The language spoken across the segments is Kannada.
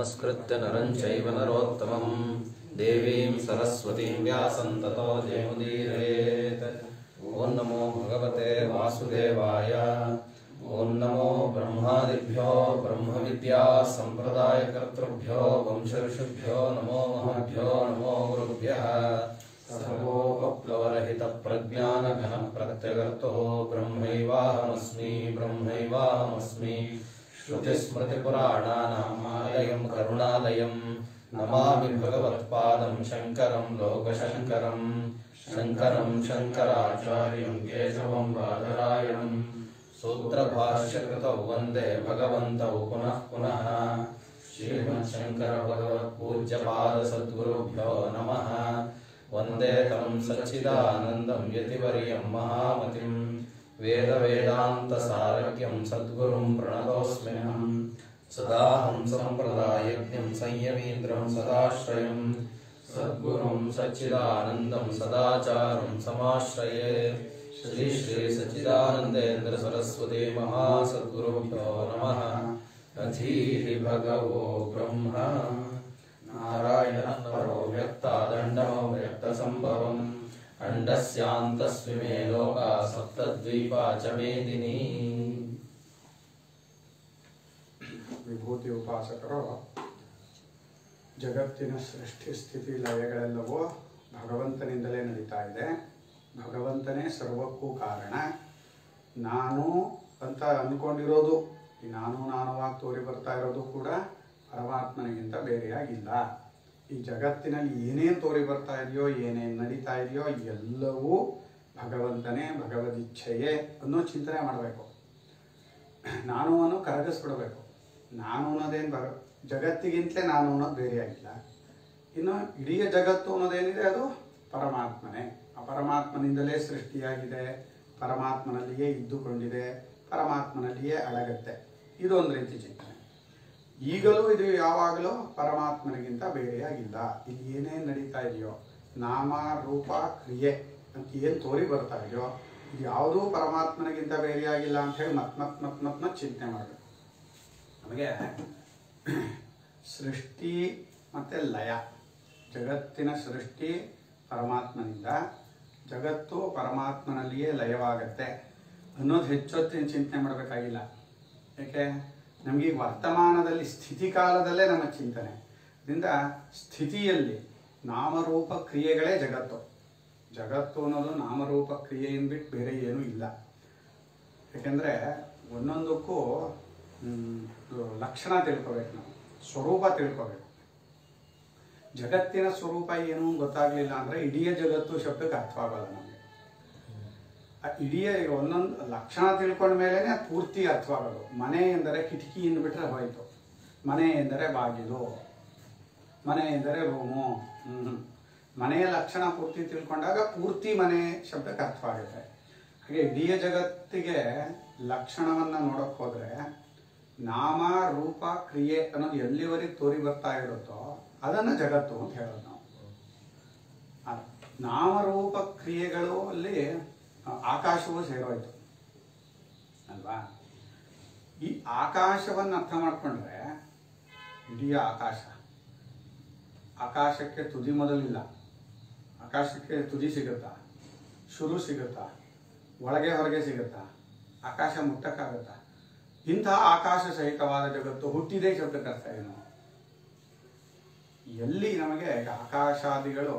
नमस्कृत्य नरं चैव नरोत्तमं देवीं सरस्वतीं व्यासं ततो जयमुदीरयेत् ॐ नमो भगवते वासुदेवाय ॐ नमो ब्रह्मादिभ्यो ब्रह्मविद्या सम्प्रदायकर्तृभ्यो वंशऋषिभ्यो नमो महभ्यो नमो गुरुभ्यः सर्वोपप्लवरहितप्रज्ञानघनप्रत्यगर्तो ब्रह्मैवाहमस्मि ब्रह्मैवाहमस्मि श्रुतिस्मृतिपुराणानामालयं करुणालयं नमामि भगवत्पादं शङ्करं लोकशङ्करं शङ्करं शङ्कराचार्यं केशवं बादरायणं सूत्रभाष्यकृतौ वन्दे भगवन्तौ पुनः पुनः श्रीमच्छङ्करभगवत्पूज्यपादसद्गुरुभ्यो नमः वन्दे तं सच्चिदानन्दं यतिवर्यं महामतिं वेदवेदान्तसारक्यं सद्गुरुं प्रणतोऽस्म्यहम् सदाहं सम्प्रदायज्ञं संयमीन्द्रं सदाश्रयं सद्गुरुं सच्चिदानन्दं सदाचारं समाश्रये श्री श्री सच्चिदानन्देन्द्र सरस्वती महासद्गुरुभ्यो नमः अधीः भगवो ब्रह्म नारायणः परो व्यक्तादण्डमो व्यक्तसम्भवम् अण्डस्यान्तस्विमे लोका सप्तद्वीपा च मेदिनी ವಿಭೂತಿ ಉಪಾಸಕರು ಜಗತ್ತಿನ ಸೃಷ್ಟಿ ಸ್ಥಿತಿ ಲಯಗಳೆಲ್ಲವೂ ಭಗವಂತನಿಂದಲೇ ನಡೀತಾ ಇದೆ ಭಗವಂತನೇ ಸರ್ವಕ್ಕೂ ಕಾರಣ ನಾನು ಅಂತ ಅಂದ್ಕೊಂಡಿರೋದು ಈ ನಾನು ನಾನುವಾಗಿ ತೋರಿ ಬರ್ತಾ ಇರೋದು ಕೂಡ ಪರಮಾತ್ಮನಿಗಿಂತ ಬೇರೆಯಾಗಿಲ್ಲ ಈ ಜಗತ್ತಿನಲ್ಲಿ ಏನೇನು ತೋರಿ ಬರ್ತಾ ಇದೆಯೋ ಏನೇನು ನಡೀತಾ ಇದೆಯೋ ಎಲ್ಲವೂ ಭಗವಂತನೇ ಭಗವದಿಚ್ಛೆಯೇ ಅನ್ನೋ ಚಿಂತನೆ ಮಾಡಬೇಕು ನಾನು ಅನ್ನೋ ಕರಗಿಸ್ಬಿಡ್ಬೇಕು ನಾನು ಅನ್ನೋದೇನು ಬರ ಜಗತ್ತಿಗಿಂತಲೇ ನಾನು ಅನ್ನೋದು ಬೇರೆಯಾಗಿಲ್ಲ ಇನ್ನು ಇಡೀ ಜಗತ್ತು ಅನ್ನೋದೇನಿದೆ ಅದು ಪರಮಾತ್ಮನೇ ಆ ಪರಮಾತ್ಮನಿಂದಲೇ ಸೃಷ್ಟಿಯಾಗಿದೆ ಪರಮಾತ್ಮನಲ್ಲಿಯೇ ಇದ್ದುಕೊಂಡಿದೆ ಪರಮಾತ್ಮನಲ್ಲಿಯೇ ಅಡಗತ್ತೆ ಇದೊಂದು ರೀತಿ ಚಿಂತನೆ ಈಗಲೂ ಇದು ಯಾವಾಗಲೂ ಪರಮಾತ್ಮನಿಗಿಂತ ಬೇರೆಯಾಗಿಲ್ಲ ಇಲ್ಲಿ ಏನೇನು ನಡೀತಾ ಇದೆಯೋ ನಾಮ ರೂಪ ಕ್ರಿಯೆ ಅಂತ ಏನು ತೋರಿ ಬರ್ತಾ ಇದೆಯೋ ಇದು ಯಾವುದೂ ಪರಮಾತ್ಮನಿಗಿಂತ ಬೇರೆಯಾಗಿಲ್ಲ ಅಂತ ಹೇಳಿ ಮತ್ ಮತ್ ಮತ್ ಮತ್ ಮತ್ ಚಿಂತನೆ ಮಾಡಬೇಕು ನಮಗೆ ಸೃಷ್ಟಿ ಮತ್ತೆ ಲಯ ಜಗತ್ತಿನ ಸೃಷ್ಟಿ ಪರಮಾತ್ಮನಿಂದ ಜಗತ್ತು ಪರಮಾತ್ಮನಲ್ಲಿಯೇ ಲಯವಾಗತ್ತೆ ಅನ್ನೋದು ಹೆಚ್ಚೊತ್ತಿನ ಚಿಂತನೆ ಮಾಡಬೇಕಾಗಿಲ್ಲ ಯಾಕೆ ನಮಗೆ ಈ ವರ್ತಮಾನದಲ್ಲಿ ಸ್ಥಿತಿ ಕಾಲದಲ್ಲೇ ನಮ್ಮ ಚಿಂತನೆ ಅದರಿಂದ ಸ್ಥಿತಿಯಲ್ಲಿ ನಾಮರೂಪ ಕ್ರಿಯೆಗಳೇ ಜಗತ್ತು ಜಗತ್ತು ಅನ್ನೋದು ನಾಮರೂಪ ಕ್ರಿಯೆಯನ್ನು ಬಿಟ್ಟು ಬೇರೆ ಏನೂ ಇಲ್ಲ ಯಾಕೆಂದರೆ ಒಂದೊಂದಕ್ಕೂ ಮ್, ಇದು ಲಕ್ಷಣ ತಿಳ್ಕೊಬೇಕು ನಾವು ಸ್ವರೂಪ ತಿಳ್ಕೊಬೇಕು ಜಗತ್ತಿನ ಸ್ವರೂಪ ಏನು ಗೊತ್ತಾಗ್ಲಿಲ್ಲ ಅಂದ್ರೆ ಇಡೀ ಜಗತ್ತು ಶಬ್ದಕ್ಕೆ ಅರ್ಥವಾಗಲ್ಲ ನಮಗೆ ಆ ಇಡೀ ಈಗ ಒಂದೊಂದು ಲಕ್ಷಣ ತಿಳ್ಕೊಂಡ ಮೇಲೆನೆ ಪೂರ್ತಿ ಅರ್ಥವಾಗೋದು ಮನೆ ಎಂದರೆ ಕಿಟಕಿಯಿಂದ ಬಿಟ್ರೆ ಹೋಯ್ತು ಮನೆ ಎಂದರೆ ಬಾಗಿಲು ಮನೆ ಎಂದರೆ ರೂಮು ಹ್ಮ್. ಮನೆಯ ಲಕ್ಷಣ ಪೂರ್ತಿ ತಿಳ್ಕೊಂಡಾಗ ಪೂರ್ತಿ ಮನೆ ಶಬ್ದಕ್ಕೆ ಅರ್ಥವಾಗುತ್ತೆ ಹಾಗೆ ಇಡೀ ಜಗತ್ತಿಗೆ ಲಕ್ಷಣವನ್ನ ನೋಡಕ್ ಹೋದ್ರೆ ನಾಮ ರೂಪ ಕ್ರಿಯೆ ಅನ್ನೋದು ಎಲ್ಲಿವರೆಗೆ ತೋರಿ ಬರ್ತಾ ಇರುತ್ತೋ ಅದನ್ನ ಜಗತ್ತು ಅಂತ ಹೇಳೋದು ನಾವು ಆ ನಾಮರೂಪ ಕ್ರಿಯೆಗಳು ಅಲ್ಲಿ ಆಕಾಶವೂ ಸೇರೋಯ್ತು ಅಲ್ವಾ ಈ ಆಕಾಶವನ್ನು ಅರ್ಥ ಮಾಡ್ಕೊಂಡ್ರೆ ಇಡೀ ಆಕಾಶ ಆಕಾಶಕ್ಕೆ ತುದಿ ಮೊದಲಿಲ್ಲ ಆಕಾಶಕ್ಕೆ ತುದಿ ಸಿಗುತ್ತಾ ಶುರು ಸಿಗುತ್ತಾ ಒಳಗೆ ಹೊರಗೆ ಸಿಗುತ್ತಾ ಆಕಾಶ ಮುಟ್ಟಕ್ಕಾಗತ್ತಾ ಇಂತಹ ಆಕಾಶ ಸಹಿತವಾದ ಜಗತ್ತು ಹುಟ್ಟಿದೆ ಶಬ್ದಕ್ಕೆ ಅರ್ಥ ಏನು ಎಲ್ಲಿ ನಮಗೆ ಆಕಾಶಾದಿಗಳು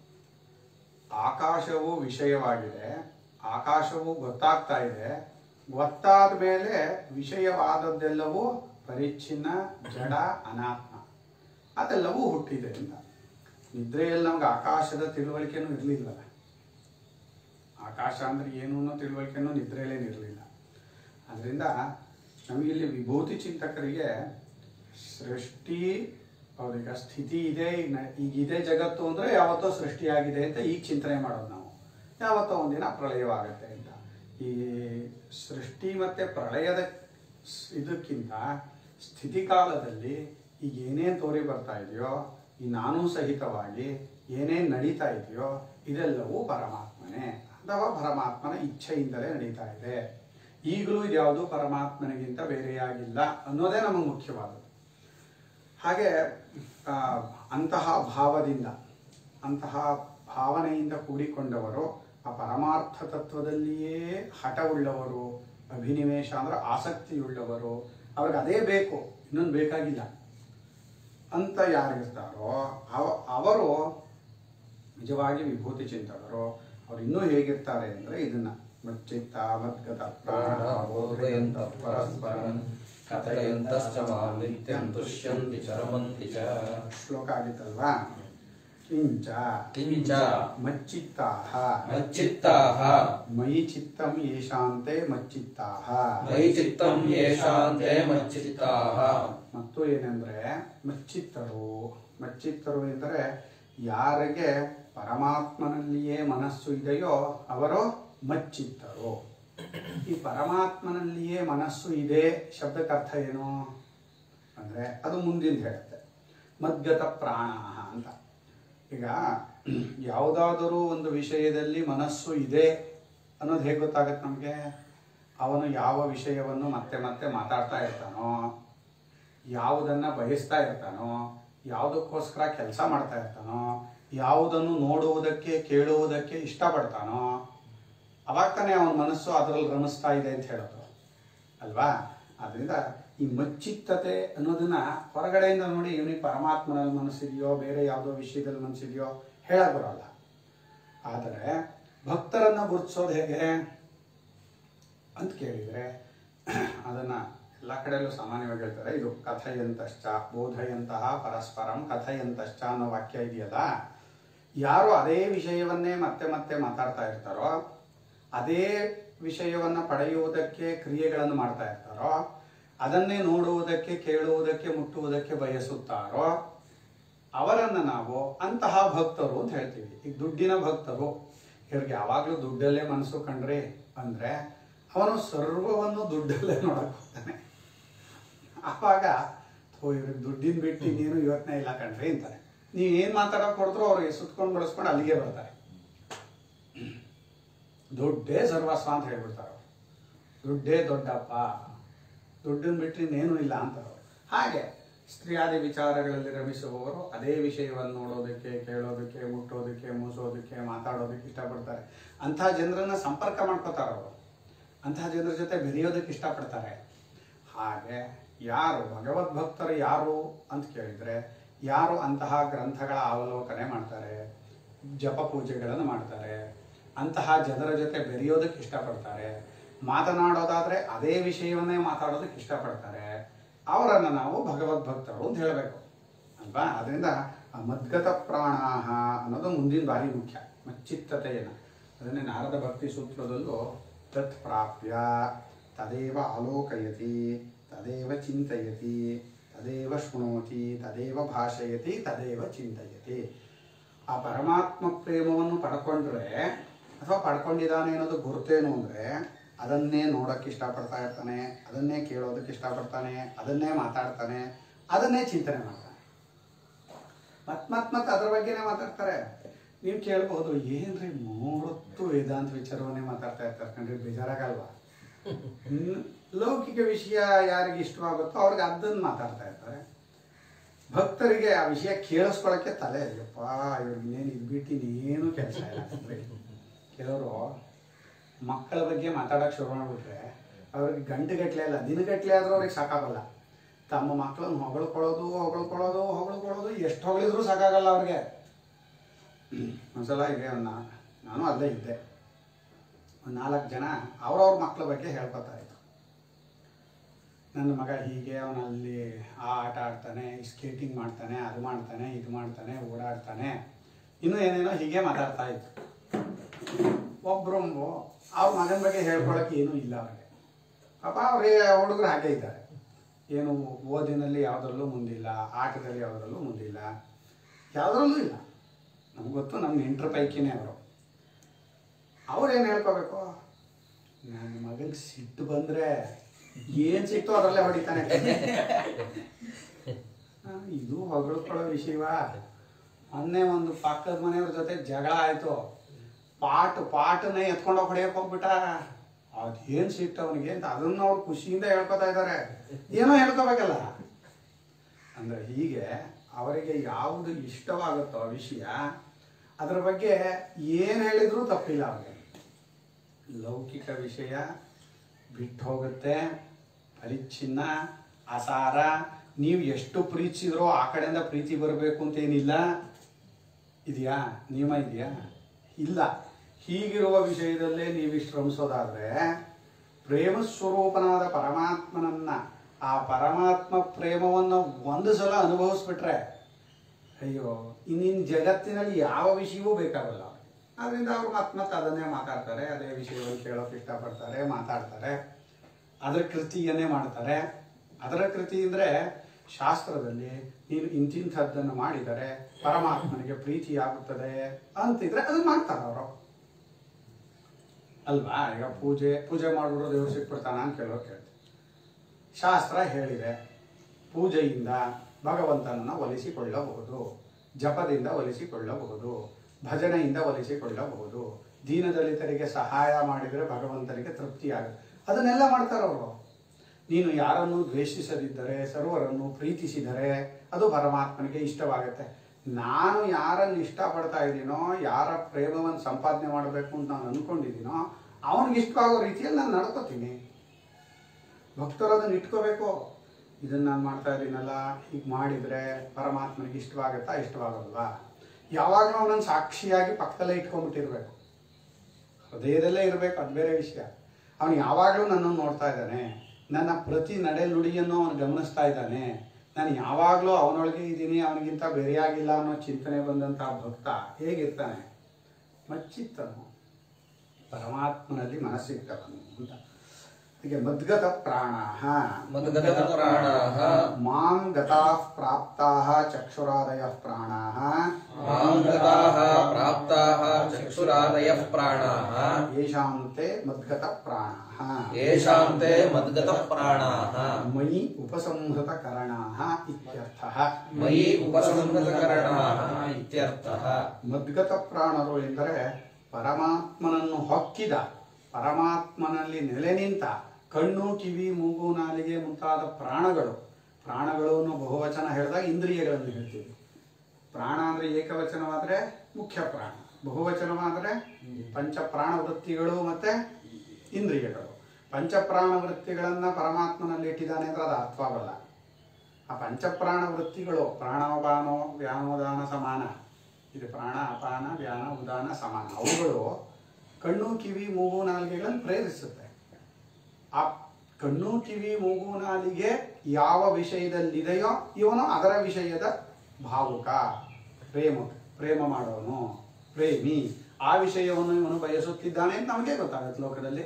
ಆಕಾಶವು ವಿಷಯವಾಗಿದೆ ಆಕಾಶವು ಗೊತ್ತಾಗ್ತಾ ಇದೆ ಗೊತ್ತಾದ ಮೇಲೆ ವಿಷಯವಾದದ್ದೆಲ್ಲವೂ ಪರಿಚ್ಛಿನ್ನ ಜಡ ಅನಾತ್ಮ ಅದೆಲ್ಲವೂ ಹುಟ್ಟಿದೆ ಅಂತ ನಿದ್ರೆಯಲ್ಲಿ ನಮ್ಗೆ ಆಕಾಶದ ತಿಳುವಳಿಕೆನೂ ಇರಲಿಲ್ಲಲ್ಲ ಆಕಾಶ ಅಂದ್ರೆ ಏನು ಅನ್ನೋ ತಿಳುವಳಿಕೆನೂ ನಿದ್ರೆಯಲ್ಲೇ ಇರಲಿಲ್ಲ ಅದರಿಂದ ನಮಗಿಲ್ಲಿ ವಿಭೂತಿ ಚಿಂತಕರಿಗೆ ಸೃಷ್ಟಿ ಅವ್ರೀಗ ಸ್ಥಿತಿ ಇದೆ ಈಗ ನ- ಈಗ ಇದೆ ಜಗತ್ತು ಅಂದ್ರೆ ಯಾವತ್ತೋ ಸೃಷ್ಟಿಯಾಗಿದೆ ಅಂತ ಈಗ ಚಿಂತನೆ ಮಾಡೋದು ನಾವು ಯಾವತ್ತೋ ಒಂದಿನ ಪ್ರಳಯವಾಗತ್ತೆ ಅಂತ ಈ ಸೃಷ್ಟಿ ಮತ್ತೆ ಪ್ರಳಯದ ಸ್- ಇದಕ್ಕಿಂತ ಸ್ಥಿತಿ ಕಾಲದಲ್ಲಿ ಈಗ ಏನೇನು ತೋರಿ ಬರ್ತಾ ಇದೆಯೋ ಈ ನಾನು ಸಹಿತವಾಗಿ ಏನೇನು ನಡೀತಾ ಇದೆಯೋ ಇದೆಲ್ಲವೂ ಪರಮಾತ್ಮನೇ ಅಥವಾ ಪರಮಾತ್ಮನ ಇಚ್ಛೆಯಿಂದಲೇ ನಡೀತಾ ಇದೆ ಈಗಲೂ ಇದ್ಯಾವುದು ಪರಮಾತ್ಮನಿಗಿಂತ ಬೇರೆಯಾಗಿಲ್ಲ ಅನ್ನೋದೇ ನಮಗೆ ಮುಖ್ಯವಾದದ್ದು ಹಾಗೆ ಆ, ಅಂತಹ ಭಾವದಿಂದ ಅಂತಹ ಭಾವನೆಯಿಂದ ಕೂಡಿಕೊಂಡವರು ಆ ಪರಮಾರ್ಥ ತತ್ವದಲ್ಲಿಯೇ ಹಠವುಳ್ಳವರು ಅಭಿನಿವೇಶ ಅಂದ್ರೆ ಆಸಕ್ತಿಯುಳ್ಳವರು ಅವ್ರಿಗೆ ಅದೇ ಬೇಕು ಇನ್ನೊಂದು ಬೇಕಾಗಿಲ್ಲ ಅಂತ ಯಾರಿರ್ತಾರೋ ಅವ ಅವರು ನಿಜವಾಗಿ ವಿಭೂತಿ ಚಿಂತಕರು ಅವ್ರು ಇನ್ನೂ ಹೇಗಿರ್ತಾರೆ ಅಂದ್ರೆ ಇದನ್ನ ಮಚ್ಚಿತ್ತ ಮದ್ಗತ ಪ್ರಾಣ ಬೋಧಯಂತ ಪರಸ್ಪರಂ ಕಥಯಂತಶ್ಚ ಮಾಂ ನಿತ್ಯಂ ತುಷ್ಯಂತಿ ಚ ರಮಂತಿ ಚ ಶ್ಲೋಕ ಆಗಿತ್ತಲ್ವಾ ಕಿಂಚ ಕಿಂಚ ಮಚ್ಚಿತ್ತಾಹ ಮಚ್ಚಿತ್ತಾಹ ಮಯಿ ಚಿತ್ತಂ ಯೇಷಾಂತೆ ಮಚ್ಚಿತ್ತಾಹ ಮಯಿ ಚಿತ್ತಂ ಯೇಷಾಂತೆ ಮಚ್ಚಿತ್ತಾಹ ಮತ್ತು ಏನೆಂದ್ರೆ ಮಚ್ಚಿತ್ತರು ಮಚ್ಚಿತ್ತರು ಎಂದರೆ ಯಾರಿಗೆ ಪರಮಾತ್ಮನಲ್ಲಿಯೇ ಮನಸ್ಸು ಇದೆಯೋ ಅವರು ಮಚ್ಚಿತ್ತರು ಈ ಪರಮಾತ್ಮನಲ್ಲಿಯೇ ಮನಸ್ಸು ಇದೆ ಶಬ್ದಕ್ಕೆ ಅರ್ಥ ಏನು ಅಂದ್ರೆ ಅದು ಮುಂದಿನ ಹೇಳುತ್ತೆ ಮದ್ಗತ ಪ್ರಾಣ ಅಂತ ಈಗ ಯಾವುದಾದರೂ ಒಂದು ವಿಷಯದಲ್ಲಿ ಮನಸ್ಸು ಇದೆ ಅನ್ನೋದು ಹೇಗೆ ಗೊತ್ತಾಗತ್ತೆ ನಮಗೆ ಅವನು ಯಾವ ವಿಷಯವನ್ನು ಮತ್ತೆ ಮತ್ತೆ ಮಾತಾಡ್ತಾ ಇರ್ತಾನೋ ಯಾವುದನ್ನ ಬಯಸ್ತಾ ಇರ್ತಾನೋ ಯಾವುದಕ್ಕೋಸ್ಕರ ಕೆಲಸ ಮಾಡ್ತಾ ಇರ್ತಾನೋ ಯಾವುದನ್ನು ನೋಡುವುದಕ್ಕೆ ಕೇಳುವುದಕ್ಕೆ ಇಷ್ಟಪಡ್ತಾನೋ ಅವಾಗ ತಾನೇ ಅವನ ಮನಸ್ಸು ಅದರಲ್ಲಿ ರಮಿಸ್ತಾ ಇದೆ ಅಂತ ಹೇಳೋದು ಅಲ್ವಾ ಆದ್ರಿಂದ ಈ ಮಚ್ಚಿತ್ತತೆ ಅನ್ನೋದನ್ನ ಹೊರಗಡೆಯಿಂದ ನೋಡಿ ಇವನಿಗೆ ಪರಮಾತ್ಮನಲ್ಲಿ ಮನಸ್ಸಿದೆಯೋ ಬೇರೆ ಯಾವುದೋ ವಿಷಯದಲ್ಲಿ ಮನಸ್ಸಿದೆಯೋ ಹೇಳಕ್ ಬರೋಲ್ಲ ಆದರೆ ಭಕ್ತರನ್ನ ಗುರುತಿಸೋದು ಹೇಗೆ ಅಂತ ಕೇಳಿದರೆ ಅದನ್ನ ಎಲ್ಲ ಕಡೆಯಲ್ಲೂ ಸಾಮಾನ್ಯವಾಗಿ ಹೇಳ್ತಾರೆ ಇದು ಕಥೆಯಂತಶ್ಚ ಬೋಧಯಂತಹ ಪರಸ್ಪರಂ ಕಥೆಯಂತಶ್ಚ ಅನ್ನೋ ವಾಕ್ಯ ಇದೆಯಲ್ಲ ಯಾರು ಅದೇ ವಿಷಯವನ್ನೇ ಮತ್ತೆ ಮತ್ತೆ ಮಾತಾಡ್ತಾ ಇರ್ತಾರೋ ಅದೇ ವಿಷಯವನ್ನ ಪಡೆಯುವುದಕ್ಕೆ ಕ್ರಿಯೆಗಳನ್ನು ಮಾಡ್ತಾ ಇರ್ತಾರೋ ಅದನ್ನೇ ನೋಡುವುದಕ್ಕೆ ಕೇಳುವುದಕ್ಕೆ ಮುಟ್ಟುವುದಕ್ಕೆ ಬಯಸುತ್ತಾರೋ ಅವರನ್ನ ನಾವು ಅಂತಹ ಭಕ್ತರು ಅಂತ ಹೇಳ್ತೀವಿ ಈಗ ದುಡ್ಡಿನ ಭಕ್ತರು ಇವ್ರಿಗೆ ಯಾವಾಗಲೂ ದುಡ್ಡಲ್ಲೇ ಮನಸ್ಸು ಕಂಡ್ರೆ ಅಂದ್ರೆ ಅವನು ಸರ್ವವನ್ನು ದುಡ್ಡಲ್ಲೇ ನೋಡಕ್ ಹೋಗ್ತಾನೆ ಆವಾಗ ಥೋ ಇವ್ರಿಗೆ ದುಡ್ಡಿನ ಬಿಟ್ಟು ಇನ್ನೇನು ಯೋಚನೆ ಇಲ್ಲ ಕಣ್ರಿ ಅಂತಾರೆ ನೀವು ಏನ್ ಮಾತಾಡಕ್ ಕೊಡ್ತಾರೋ ಅವ್ರಿಗೆ ಸುತ್ಕೊಂಡು ಬಳಸ್ಕೊಂಡು ಅಲ್ಲಿಗೆ ಬರ್ತಾರೆ ದುಡ್ಡೇ ಸರ್ವಸ್ವ ಅಂತ ಹೇಳ್ಬಿಡ್ತಾರೆ ಅವ್ರು. ದುಡ್ಡೇ ದೊಡ್ಡಪ್ಪ ದುಡ್ಡನ್ನು ಬಿಟ್ಟರೆ ಇನ್ನೇನು ಇಲ್ಲ ಅಂತಾರೆ ಅವ್ರು. ಹಾಗೆ ಸ್ತ್ರೀಯಾದಿ ವಿಚಾರಗಳಲ್ಲಿ ರಮಿಸುವವರು ಅದೇ ವಿಷಯವನ್ನು ನೋಡೋದಕ್ಕೆ ಕೇಳೋದಕ್ಕೆ ಮುಟ್ಟೋದಕ್ಕೆ ಮೂಸೋದಕ್ಕೆ ಮಾತಾಡೋದಕ್ಕೆ ಇಷ್ಟಪಡ್ತಾರೆ ಅಂತಹ ಜನರನ್ನ ಸಂಪರ್ಕ ಮಾಡ್ಕೋತಾರೆ ಅವರು ಅಂತಹ ಜನರ ಜೊತೆ ಬೆರೆಯೋದಕ್ಕೆ ಇಷ್ಟಪಡ್ತಾರೆ ಹಾಗೆ ಯಾರು ಭಗವದ್ ಭಕ್ತರು ಯಾರು ಅಂತ ಕೇಳಿದ್ರೆ ಯಾರು ಅಂತಹ ಗ್ರಂಥಗಳ ಅವಲೋಕನೆ ಮಾಡ್ತಾರೆ ಜಪ ಪೂಜೆಗಳನ್ನು ಮಾಡ್ತಾರೆ ಅಂತಹ ಜನರ ಜೊತೆ ಬೆರೆಯೋದಕ್ಕೆ ಇಷ್ಟಪಡ್ತಾರೆ ಮಾತನಾಡೋದಾದ್ರೆ ಅದೇ ವಿಷಯವನ್ನೇ ಮಾತಾಡೋದಕ್ಕೆ ಇಷ್ಟಪಡ್ತಾರೆ ಅವರನ್ನ ನಾವು ಭಗವದ್ ಭಕ್ತರು ಅಂತ ಹೇಳಬೇಕು ಅಲ್ವಾ ಅದರಿಂದ ಆ ಮದ್ಗತ ಪ್ರಾಣಾಹ ಅನ್ನೋದು ಮುಂದಿನ ಬಾರಿ ಮುಖ್ಯ ಮಚ್ಚಿತ್ತತೆಯನ್ನು ಅದನ್ನೇ ನಾರದ ಭಕ್ತಿ ಸೂತ್ರದಲ್ಲೂ ತತ್ ಪ್ರಾಪ್ಯ ತದೇವ ಆಲೋಕಯತಿ ತದೇವ ಚಿಂತಯತಿ ತದೇವ ಶೃಣೋತಿ ತದೇವ ಭಾಷಯತಿ ತದೇವ ಚಿಂತಯತಿ ಆ ಪರಮಾತ್ಮ ಪ್ರೇಮವನ್ನು ಪಡ್ಕೊಂಡ್ರೆ ಅಥವಾ ಪಡ್ಕೊಂಡಿದ್ದಾನೆ ಅನ್ನೋದು ಗುರುತೇನು ಅಂದ್ರೆ ಅದನ್ನೇ ನೋಡಕ್ಕೆ ಇಷ್ಟಪಡ್ತಾ ಇರ್ತಾನೆ ಅದನ್ನೇ ಕೇಳೋದಕ್ಕೆ ಇಷ್ಟಪಡ್ತಾನೆ ಅದನ್ನೇ ಮಾತಾಡ್ತಾನೆ ಅದನ್ನೇ ಚಿಂತನೆ ಮಾಡ್ತಾನೆ ಮತ್ ಮತ್ ಮತ್ ಅದ್ರ ಬಗ್ಗೆನೇ ಮಾತಾಡ್ತಾರೆ ನೀವು ಕೇಳ್ಬಹುದು ಏನ್ರಿ ಮೂವತ್ತು ವೇದಾಂತ ವಿಚಾರವನ್ನೇ ಮಾತಾಡ್ತಾ ಇರ್ತಾರೆ ಕಣ್ರಿ ಬೇಜಾರಾಗಲ್ವಾ ಹ್ಮ್, ಲೌಕಿಕ ವಿಷಯ ಯಾರಿಗೆ ಇಷ್ಟವಾಗುತ್ತೋ ಅವ್ರಿಗೆ ಅದನ್ನ ಮಾತಾಡ್ತಾ ಇರ್ತಾರೆ ಭಕ್ತರಿಗೆ ಆ ವಿಷಯ ಕೇಳಿಸ್ಕೊಳಕ್ಕೆ ತಲೆ ಅಯ್ಯಪ್ಪ ಇವ್ರಿಗೆ ಇನ್ನೇನು ಇದು ಬಿಟ್ಟು ಇನ್ನೇನು ಕೆಲಸ ಇಲ್ಲ ಅಂದ್ರೆ ಕೆಲವರು ಮಕ್ಕಳ ಬಗ್ಗೆ ಮಾತಾಡಕ್ ಶುರು ಮಾಡ್ಬಿಟ್ರೆ ಅವ್ರಿಗೆ ಗಂಟೆಗಟ್ಲೆ ಅಲ್ಲ ದಿನಗಟ್ಲೆ ಆದ್ರೂ ಅವ್ರಿಗೆ ಸಾಕಾಗಲ್ಲ ತಮ್ಮ ಮಕ್ಕಳನ್ನ ಹೊಗಳ್ಕೊಳ್ಳೋದು ಹೊಗಳ್ಕೊಳ್ಳೋದು ಹೊಗಳ್ಕೊಳ್ಳೋದು ಎಷ್ಟು ಹೊಗಳಿದ್ರು ಸಾಕಾಗಲ್ಲ ಅವ್ರಿಗೆ ಒಂದ್ಸಲ ಇದೆ ಒಂದು ನಾನು ಅಲ್ಲೇ ಇದ್ದೆ ಒಂದು ನಾಲ್ಕು ಜನ ಅವ್ರವ್ರ ಮಕ್ಕಳ ಬಗ್ಗೆ ಹೇಳ್ಕೊತಾ ಇದ್ರು ನನ್ನ ಮಗ ಹೀಗೆ ಅವನಲ್ಲಿ ಆ ಆಟ ಆಡ್ತಾನೆ ಸ್ಕೇಟಿಂಗ್ ಮಾಡ್ತಾನೆ ಅದು ಮಾಡ್ತಾನೆ ಇದು ಮಾಡ್ತಾನೆ ಓಡಾಡ್ತಾನೆ ಇನ್ನೂ ಏನೇನೋ ಹೀಗೆ ಮಾತಾಡ್ತಾ ಇತ್ತು ಒಬ್ರು ಅವ್ರ ಮಗನ ಬಗ್ಗೆ ಹೇಳ್ಕೊಳಕ್ಕೆ ಏನೂ ಇಲ್ಲ ಅವ್ರಿಗೆ ಪಾಪ ಅವ್ರಿಗೆ ಹುಡುಗರು ಹಾಗೆ ಇದ್ದಾರೆ ಏನು ಓದಿನಲ್ಲಿ ಯಾವುದರಲ್ಲೂ ಮುಂದಿಲ್ಲ ಆಟದಲ್ಲಿ ಯಾವುದರಲ್ಲೂ ಮುಂದಿಲ್ಲ ಯಾವುದರಲ್ಲೂ ಇಲ್ಲ ನಮ್ಗೆ ಗೊತ್ತು ನಮ್ಮ ನೆಂಟ್ರ ಪೈಕಿನೇ ಅವರು ಅವ್ರೇನು ಹೇಳ್ಕೋಬೇಕು ನನ್ನ ಮಗನಿಗೆ ಸಿಟ್ಟು ಬಂದ್ರೆ ಏನ್ ಸಿಕ್ತೋ ಅದರಲ್ಲೇ ಹೊಡಿತಾನೆ ಆ, ಇದು ಹೊಗಳ್ಕೊಳ್ಳೋ ವಿಷಯವಾ ಮೊನ್ನೆ ಒಂದು ಪಕ್ಕದ ಮನೆಯವ್ರ ಜೊತೆ ಜಗಳ ಆಯ್ತು ಪಾಟ್ ಪಾಟನ್ನೇ ಎತ್ಕೊಂಡೋಗಿ ಹೊಡೆಯಕ್ ಹೋಗ್ಬಿಟ್ಟ ಅದೇನ್ ಸಿಟ್ಟು ಅವನಿಗೆ ಅಂತ ಅದನ್ನ ಅವ್ರು ಖುಷಿಯಿಂದ ಹೇಳ್ಕೊತಾ ಇದ್ದಾರೆ ಏನೋ ಹೇಳ್ಕೋಬೇಕಲ್ಲ ಅಂದ್ರೆ ಹೀಗೆ ಅವರಿಗೆ ಯಾವುದು ಇಷ್ಟವಾಗುತ್ತೋ ಆ ವಿಷಯ ಅದರ ಬಗ್ಗೆ ಏನು ಹೇಳಿದ್ರೂ ತಪ್ಪಿಲ್ಲ ಅವರಿಗೆ ಲೌಕಿಕ ವಿಷಯ ಬಿಟ್ಟು ಹೋಗುತ್ತೆ ಪರಿಚ್ಛಿನ್ನ ಅಸಾರ ನೀವು ಎಷ್ಟು ಪ್ರೀತಿಸಿದ್ರೋ ಆ ಕಡೆಯಿಂದ ಪ್ರೀತಿ ಬರಬೇಕು ಅಂತ ಏನಿಲ್ಲ ಇದೆಯಾ ನಿಯಮ ಇದೆಯಾ ಇಲ್ಲ ಹೀಗಿರುವ ವಿಷಯದಲ್ಲೇ ನೀವು ಶ್ರಮಿಸೋದಾದ್ರೆ ಪ್ರೇಮ ಸ್ವರೂಪನಾದ ಪರಮಾತ್ಮನನ್ನ ಆ ಪರಮಾತ್ಮ ಪ್ರೇಮವನ್ನು ಒಂದು ಸಲ ಅನುಭವಿಸ್ಬಿಟ್ರೆ ಅಯ್ಯೋ ಇನ್ನಿನ ಜಗತ್ತಿನಲ್ಲಿ ಯಾವ ವಿಷಯವೂ ಬೇಕಾಗಲ್ಲ ಅದರಿಂದ ಅವರು ಮತ್ತೆ ಮತ್ತೆ ಅದನ್ನೇ ಮಾತಾಡ್ತಾರೆ ಅದೇ ವಿಷಯವನ್ನು ಕೇಳೋಕೆ ಇಷ್ಟಪಡ್ತಾರೆ ಮಾತಾಡ್ತಾರೆ ಅದರ ಕೃತಿಯನ್ನೇ ಮಾಡ್ತಾರೆ ಅದರ ಕೃತಿ ಅಂದ್ರೆ ಶಾಸ್ತ್ರದಲ್ಲಿ ನೀನು ಇಂತಿಂಥದ್ದನ್ನು ಮಾಡಿದರೆ ಪರಮಾತ್ಮನಿಗೆ ಪ್ರೀತಿ ಆಗುತ್ತದೆ ಅಂತಿದ್ರೆ ಅದನ್ನ ಮಾಡ್ತಾರೆ ಅವರು ಅಲ್ವಾ ಈಗ ಪೂಜೆ ಪೂಜೆ ಮಾಡಿಬಿಟ್ರು ದೇವ್ರು ಸಿಕ್ಬಿಡ್ತಾನ ಅಂತ ಕೇಳೋರು ಕೇಳ್ತೀವಿ ಶಾಸ್ತ್ರ ಹೇಳಿದೆ ಪೂಜೆಯಿಂದ ಭಗವಂತನನ್ನು ಒಲಿಸಿಕೊಳ್ಳಬಹುದು ಜಪದಿಂದ ಒಲಿಸಿಕೊಳ್ಳಬಹುದು ಭಜನೆಯಿಂದ ಒಲಿಸಿಕೊಳ್ಳಬಹುದು ದೀನದಲಿತರಿಗೆ ಸಹಾಯ ಮಾಡಿದರೆ ಭಗವಂತನಿಗೆ ತೃಪ್ತಿಯಾಗುತ್ತೆ ಅದನ್ನೆಲ್ಲ ಮಾಡ್ತಾರೆ ಅವರು ನೀನು ಯಾರನ್ನು ದ್ವೇಷಿಸದಿದ್ದರೆ ಸರ್ವರನ್ನು ಪ್ರೀತಿಸಿದರೆ ಅದು ಪರಮಾತ್ಮನಿಗೆ ಇಷ್ಟವಾಗುತ್ತೆ ನಾನು ಯಾರನ್ನು ಇಷ್ಟಪಡ್ತಾ ಇದ್ದೀನೋ ಯಾರ ಪ್ರೇಮವನ್ನು ಸಂಪಾದನೆ ಮಾಡಬೇಕು ಅಂತ ನಾನು ಅನ್ಕೊಂಡಿದ್ದೀನೋ ಅವನಿಗೆ ಇಷ್ಟವಾಗೋ ರೀತಿಯಲ್ಲಿ ನಾನು ನಡ್ಕೋತೀನಿ ಭಕ್ತರು ಅದನ್ನ ಇಟ್ಕೋಬೇಕು ಇದನ್ನ ನಾನು ಮಾಡ್ತಾ ಇದ್ದೀನಲ್ಲ ಹೀಗೆ ಮಾಡಿದ್ರೆ ಪರಮಾತ್ಮನಿಗೆ ಇಷ್ಟವಾಗತ್ತಾ ಇಷ್ಟವಾಗಲ್ವಾ ಯಾವಾಗಲೂ ಅವನನ್ನು ಸಾಕ್ಷಿಯಾಗಿ ಪಕ್ಕದಲ್ಲೇ ಇಟ್ಕೊಂಡ್ಬಿಟ್ಟಿರ್ಬೇಕು ಹೃದಯದಲ್ಲೇ ಇರಬೇಕು ಅದು ಬೇರೆ ವಿಷಯ ಅವನು ಯಾವಾಗಲೂ ನನ್ನನ್ನು ನೋಡ್ತಾ ಇದ್ದಾನೆ ನನ್ನ ಪ್ರತಿ ನಡೆ ನುಡಿಯನ್ನು ಅವನು ಗಮನಿಸ್ತಾ ಇದ್ದಾನೆ ನಾನು ಯಾವಾಗಲೂ ಅವನೊಳಗೆ ಇದ್ದೀನಿ ಅವನಿಗಿಂತ ಬೇರೆಯಾಗಿಲ್ಲ ಅನ್ನೋ ಚಿಂತನೆ ಬಂದಂತಹ ಭಕ್ತ ಹೇಗಿರ್ತಾನೆ ಮಚ್ಚಿತ್ತನು ಪರಮಾತ್ಮನಲ್ಲಿ ಮನಸ್ಸಿಟ್ಟವನು ಅಂತ ಹೀಗೆ ಮದ್ಗತ ಪ್ರಾಣ ಮದ್ಗತ ಪ್ರಾಣಾಃ ಮಾಂ ಗತಾಃ ಪ್ರಾಪ್ತಾಃ ಚಕ್ಷುರಾದಯಃ ಪ್ರಾಣಾಃ ಮಾಂ ಗತಾಃ ಪ್ರಾಪ್ತಾಃ ಚಕ್ಷುರಾದಯಃ ಪ್ರಾಣಾಃ ಯೇಷಾಂ ತೇ ಮದ್ಗತ ಪ್ರಾಣಾಃ ಯೇಷಾಂ ತೇ ಮದ್ಗತಃ ಪ್ರಾಣಾಃ ಮಯಿ ಉಪಸಂಹೃತ ಕರಣಾಃ ಇತ್ಯರ್ಥಃ ಮಯಿ ಉಪಸಂಹೃತಕರಣಾಃ ಇತ್ಯರ್ಥಃ ಮದ್ಗತ ಪ್ರಾಣರು ಎಂದರೆ ಪರಮಾತ್ಮನನ್ನು ಹೊಕ್ಕಿದ ಪರಮಾತ್ಮನಲ್ಲಿ ನೆಲೆ ನಿಂತ ಕಣ್ಣು ಕಿವಿ ಮೂಗು ನಾಲಿಗೆ ಮುಂತಾದ ಪ್ರಾಣಗಳು ಪ್ರಾಣಗಳು ಅನ್ನೋ ಬಹುವಚನ ಹೇಳಿದಾಗ ಇಂದ್ರಿಯಗಳನ್ನು ಹೇಳ್ತೀವಿ ಪ್ರಾಣ ಅಂದ್ರೆ ಏಕವಚನವಾದ್ರೆ ಮುಖ್ಯ ಪ್ರಾಣ ಬಹುವಚನವಾದ್ರೆ ಪಂಚಪ್ರಾಣ ವೃತ್ತಿಗಳು ಮತ್ತೆ ಇಂದ್ರಿಯಗಳು ಪಂಚಪ್ರಾಣ ವೃತ್ತಿಗಳನ್ನ ಪರಮಾತ್ಮನಲ್ಲಿ ಇಟ್ಟಿದ್ದಾನೆ ಅಂದ್ರೆ ಅದು ಅರ್ಥವಾಗಲ್ಲ ಆ ಪಂಚಪ್ರಾಣ ವೃತ್ತಿಗಳು ಪ್ರಾಣಾಪಾನೋ ವ್ಯಾನೋದಾನ ಸಮಾನ ಇದು ಪ್ರಾಣ ಅಪಾನ ವ್ಯಾನ ಉದಾನ ಸಮಾನ ಅವುಗಳು ಕಣ್ಣು ಕಿವಿ ಮೂಗು ನಾಲಿಗೆಗಳನ್ನು ಪ್ರೇರಿಸುತ್ತೆ ಆ ಕಣ್ಣು ಕಿವಿ ಮೂಗು ನಾಲಿಗೆ ಯಾವ ವಿಷಯದಲ್ಲಿದೆಯೋ ಇವನು ಅದರ ವಿಷಯದ ಭಾವುಕ ಪ್ರೇಮ ಪ್ರೇಮ ಮಾಡೋನು ಪ್ರೇಮಿ ಆ ವಿಷಯವನ್ನು ಇವನು ಬಯಸುತ್ತಿದ್ದಾನೆ ಅಂತ ನಮಗೆ ಗೊತ್ತಾಗುತ್ತೆ ಲೋಕದಲ್ಲಿ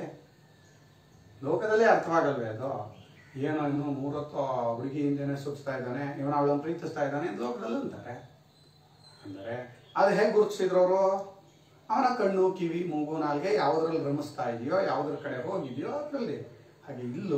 ಲೋಕದಲ್ಲೇ ಅರ್ಥವಾಗಲ್ವೇ ಅದು ಏನೋ ಇನ್ನು ಮೂರೊತ್ತು ಹುಡುಗಿ ಹಿಂದೆನೆ ಸುತ್ತಾ ಇದ್ದಾನೆ ಇವನು ಅವಳನ್ನು ಪ್ರೀತಿಸ್ತಾ ಇದ್ದಾನೆ ಅಂತ ಲೋಕದಲ್ಲಿ ಅಂತಾರೆ ಅಂದರೆ ಅದು ಹೇಗೆ ಗುರುತಿಸಿದ್ರು ಅವರು ಅವನ ಕಣ್ಣು ಕಿವಿ ಮೂಗು ನಾಲ್ಗೆ ಯಾವುದ್ರಲ್ಲಿ ರಮಿಸ್ತಾ ಇದೆಯೋ ಯಾವುದ್ರ ಕಡೆ ಹೋಗಿದೆಯೋ ಅದರಲ್ಲಿ ಹಾಗೆ ಇಲ್ಲೂ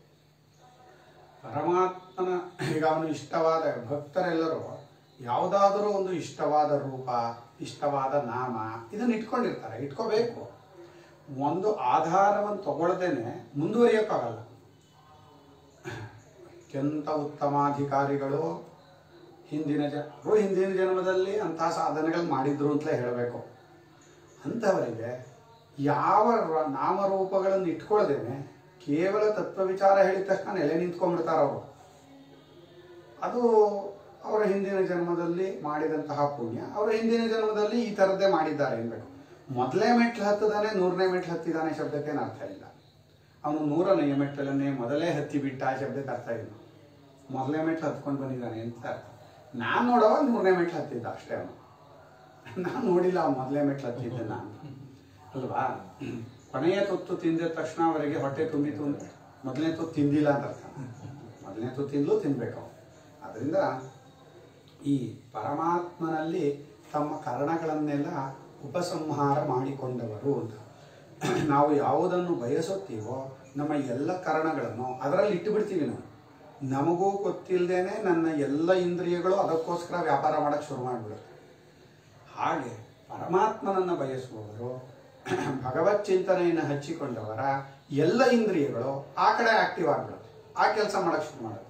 ಪರಮಾತ್ಮನ ಈಗ ಅವನು ಇಷ್ಟವಾದ ಭಕ್ತರೆಲ್ಲರೂ ಯಾವುದಾದರೂ ಒಂದು ಇಷ್ಟವಾದ ರೂಪ ಇಷ್ಟವಾದ ನಾಮ ಇದನ್ನ ಇಟ್ಕೊಂಡಿರ್ತಾರೆ ಇಟ್ಕೋಬೇಕು ಒಂದು ಆಧಾರವನ್ನು ತಗೊಳ್ದೇನೆ ಮುಂದುವರಿಯೋಕ್ಕಾಗಲ್ಲ ಅತ್ಯಂತ ಉತ್ತಮಾಧಿಕಾರಿಗಳು ಹಿಂದಿನ ಜ ಅವರು ಹಿಂದಿನ ಜನ್ಮದಲ್ಲಿ ಅಂತಹ ಸಾಧನೆಗಳು ಮಾಡಿದ್ರು ಅಂತಲೇ ಹೇಳಬೇಕು ಅಂಥವರಿಗೆ ಯಾವ ರ- ನಾಮರೂಪಗಳನ್ನು ಇಟ್ಕೊಳ್ದೇನೆ ಕೇವಲ ತತ್ವ ವಿಚಾರ ಹೇಳಿದ ತಕ್ಷಣ ನೆಲೆ ನಿಂತ್ಕೊಂಡ್ಬಿಡ್ತಾರೆ ಅವರು ಅದು ಅವರ ಹಿಂದಿನ ಜನ್ಮದಲ್ಲಿ ಮಾಡಿದಂತಹ ಪುಣ್ಯ ಅವರ ಹಿಂದಿನ ಜನ್ಮದಲ್ಲಿ ಈ ಥರದ್ದೇ ಮಾಡಿದ್ದಾರೆ ಅನ್ಬೇಕು ಮೊದಲೇ ಮೆಟ್ಲು ಹತ್ತದಾನೆ ನೂರನೇ ಮೆಟ್ಲು ಹತ್ತಿದಾನೆ ಶಬ್ದಕ್ಕೇನು ಅರ್ಥ ಇಲ್ಲ ಅವನು ನೂರನೆಯ ಮೆಟ್ಟಲನ್ನೇ ಮೊದಲೇ ಹತ್ತಿ ಬಿಟ್ಟ ಆ ಶಬ್ದಕ್ಕೆ ಅರ್ಥ ಇಲ್ಲ ಮೊದಲನೇ ಮೆಟ್ಲು ಹತ್ಕೊಂಡು ಬಂದಿದ್ದಾನೆ ಅಂತ ಅರ್ಥ ನಾನು ನೋಡೋವಾಗ ನೂರನೇ ಮೆಟ್ಲು ಹತ್ತಿದ್ದ ಅಷ್ಟೇ ಅವನು ನಾನು ನೋಡಿಲ್ಲ ಅವ್ನು ಮೊದಲೇ ಮೆಟ್ಲು ಹತ್ತಿದ್ದನ್ನ ಅಲ್ವಾ ಕೊನೆಯ ತುತ್ತು ತಿಂದ ತಕ್ಷಣ ಅವರಿಗೆ ಹೊಟ್ಟೆ ತುಂಬಿ ತುಂಬ ಮೊದಲನೇ ತುತ್ತು ತಿಂದಿಲ್ಲ ಅಂತ ಅರ್ಥ ಮೊದಲನೇ ತುತ್ತು ತಿಂದಲೂ ತಿನ್ಬೇಕು ಅವ್ನು. ಅದರಿಂದ ಈ ಪರಮಾತ್ಮನಲ್ಲಿ ತಮ್ಮ ಕರಣಗಳನ್ನೆಲ್ಲ ಉಪಸಂಹಾರ ಮಾಡಿಕೊಂಡವರು ಅಂತ ನಾವು ಯಾವುದನ್ನು ಬಯಸುತ್ತೀವೋ ನಮ್ಮ ಎಲ್ಲ ಕರಣಗಳನ್ನು ಅದರಲ್ಲಿ ಇಟ್ಟು ಬಿಡ್ತೀವಿ ನಾವು ನಮಗೂ ಗೊತ್ತಿಲ್ಲದೇನೆ ನನ್ನ ಎಲ್ಲ ಇಂದ್ರಿಯಗಳು ಅದಕ್ಕೋಸ್ಕರ ವ್ಯಾಪಾರ ಮಾಡಕ್ಕೆ ಶುರು ಮಾಡಿಬಿಡುತ್ತೆ ಹಾಗೆ ಪರಮಾತ್ಮನನ್ನು ಬಯಸುವವರು ಭಗವತ್ ಚಿಂತನೆಯನ್ನು ಹಚ್ಚಿಕೊಂಡವರ ಎಲ್ಲ ಇಂದ್ರಿಯಗಳು ಆ ಕಡೆ ಆಕ್ಟಿವ್ ಆಗ್ಬಿಡುತ್ತೆ ಆ ಕೆಲಸ ಮಾಡಕ್ಕೆ ಶುರು ಮಾಡುತ್ತೆ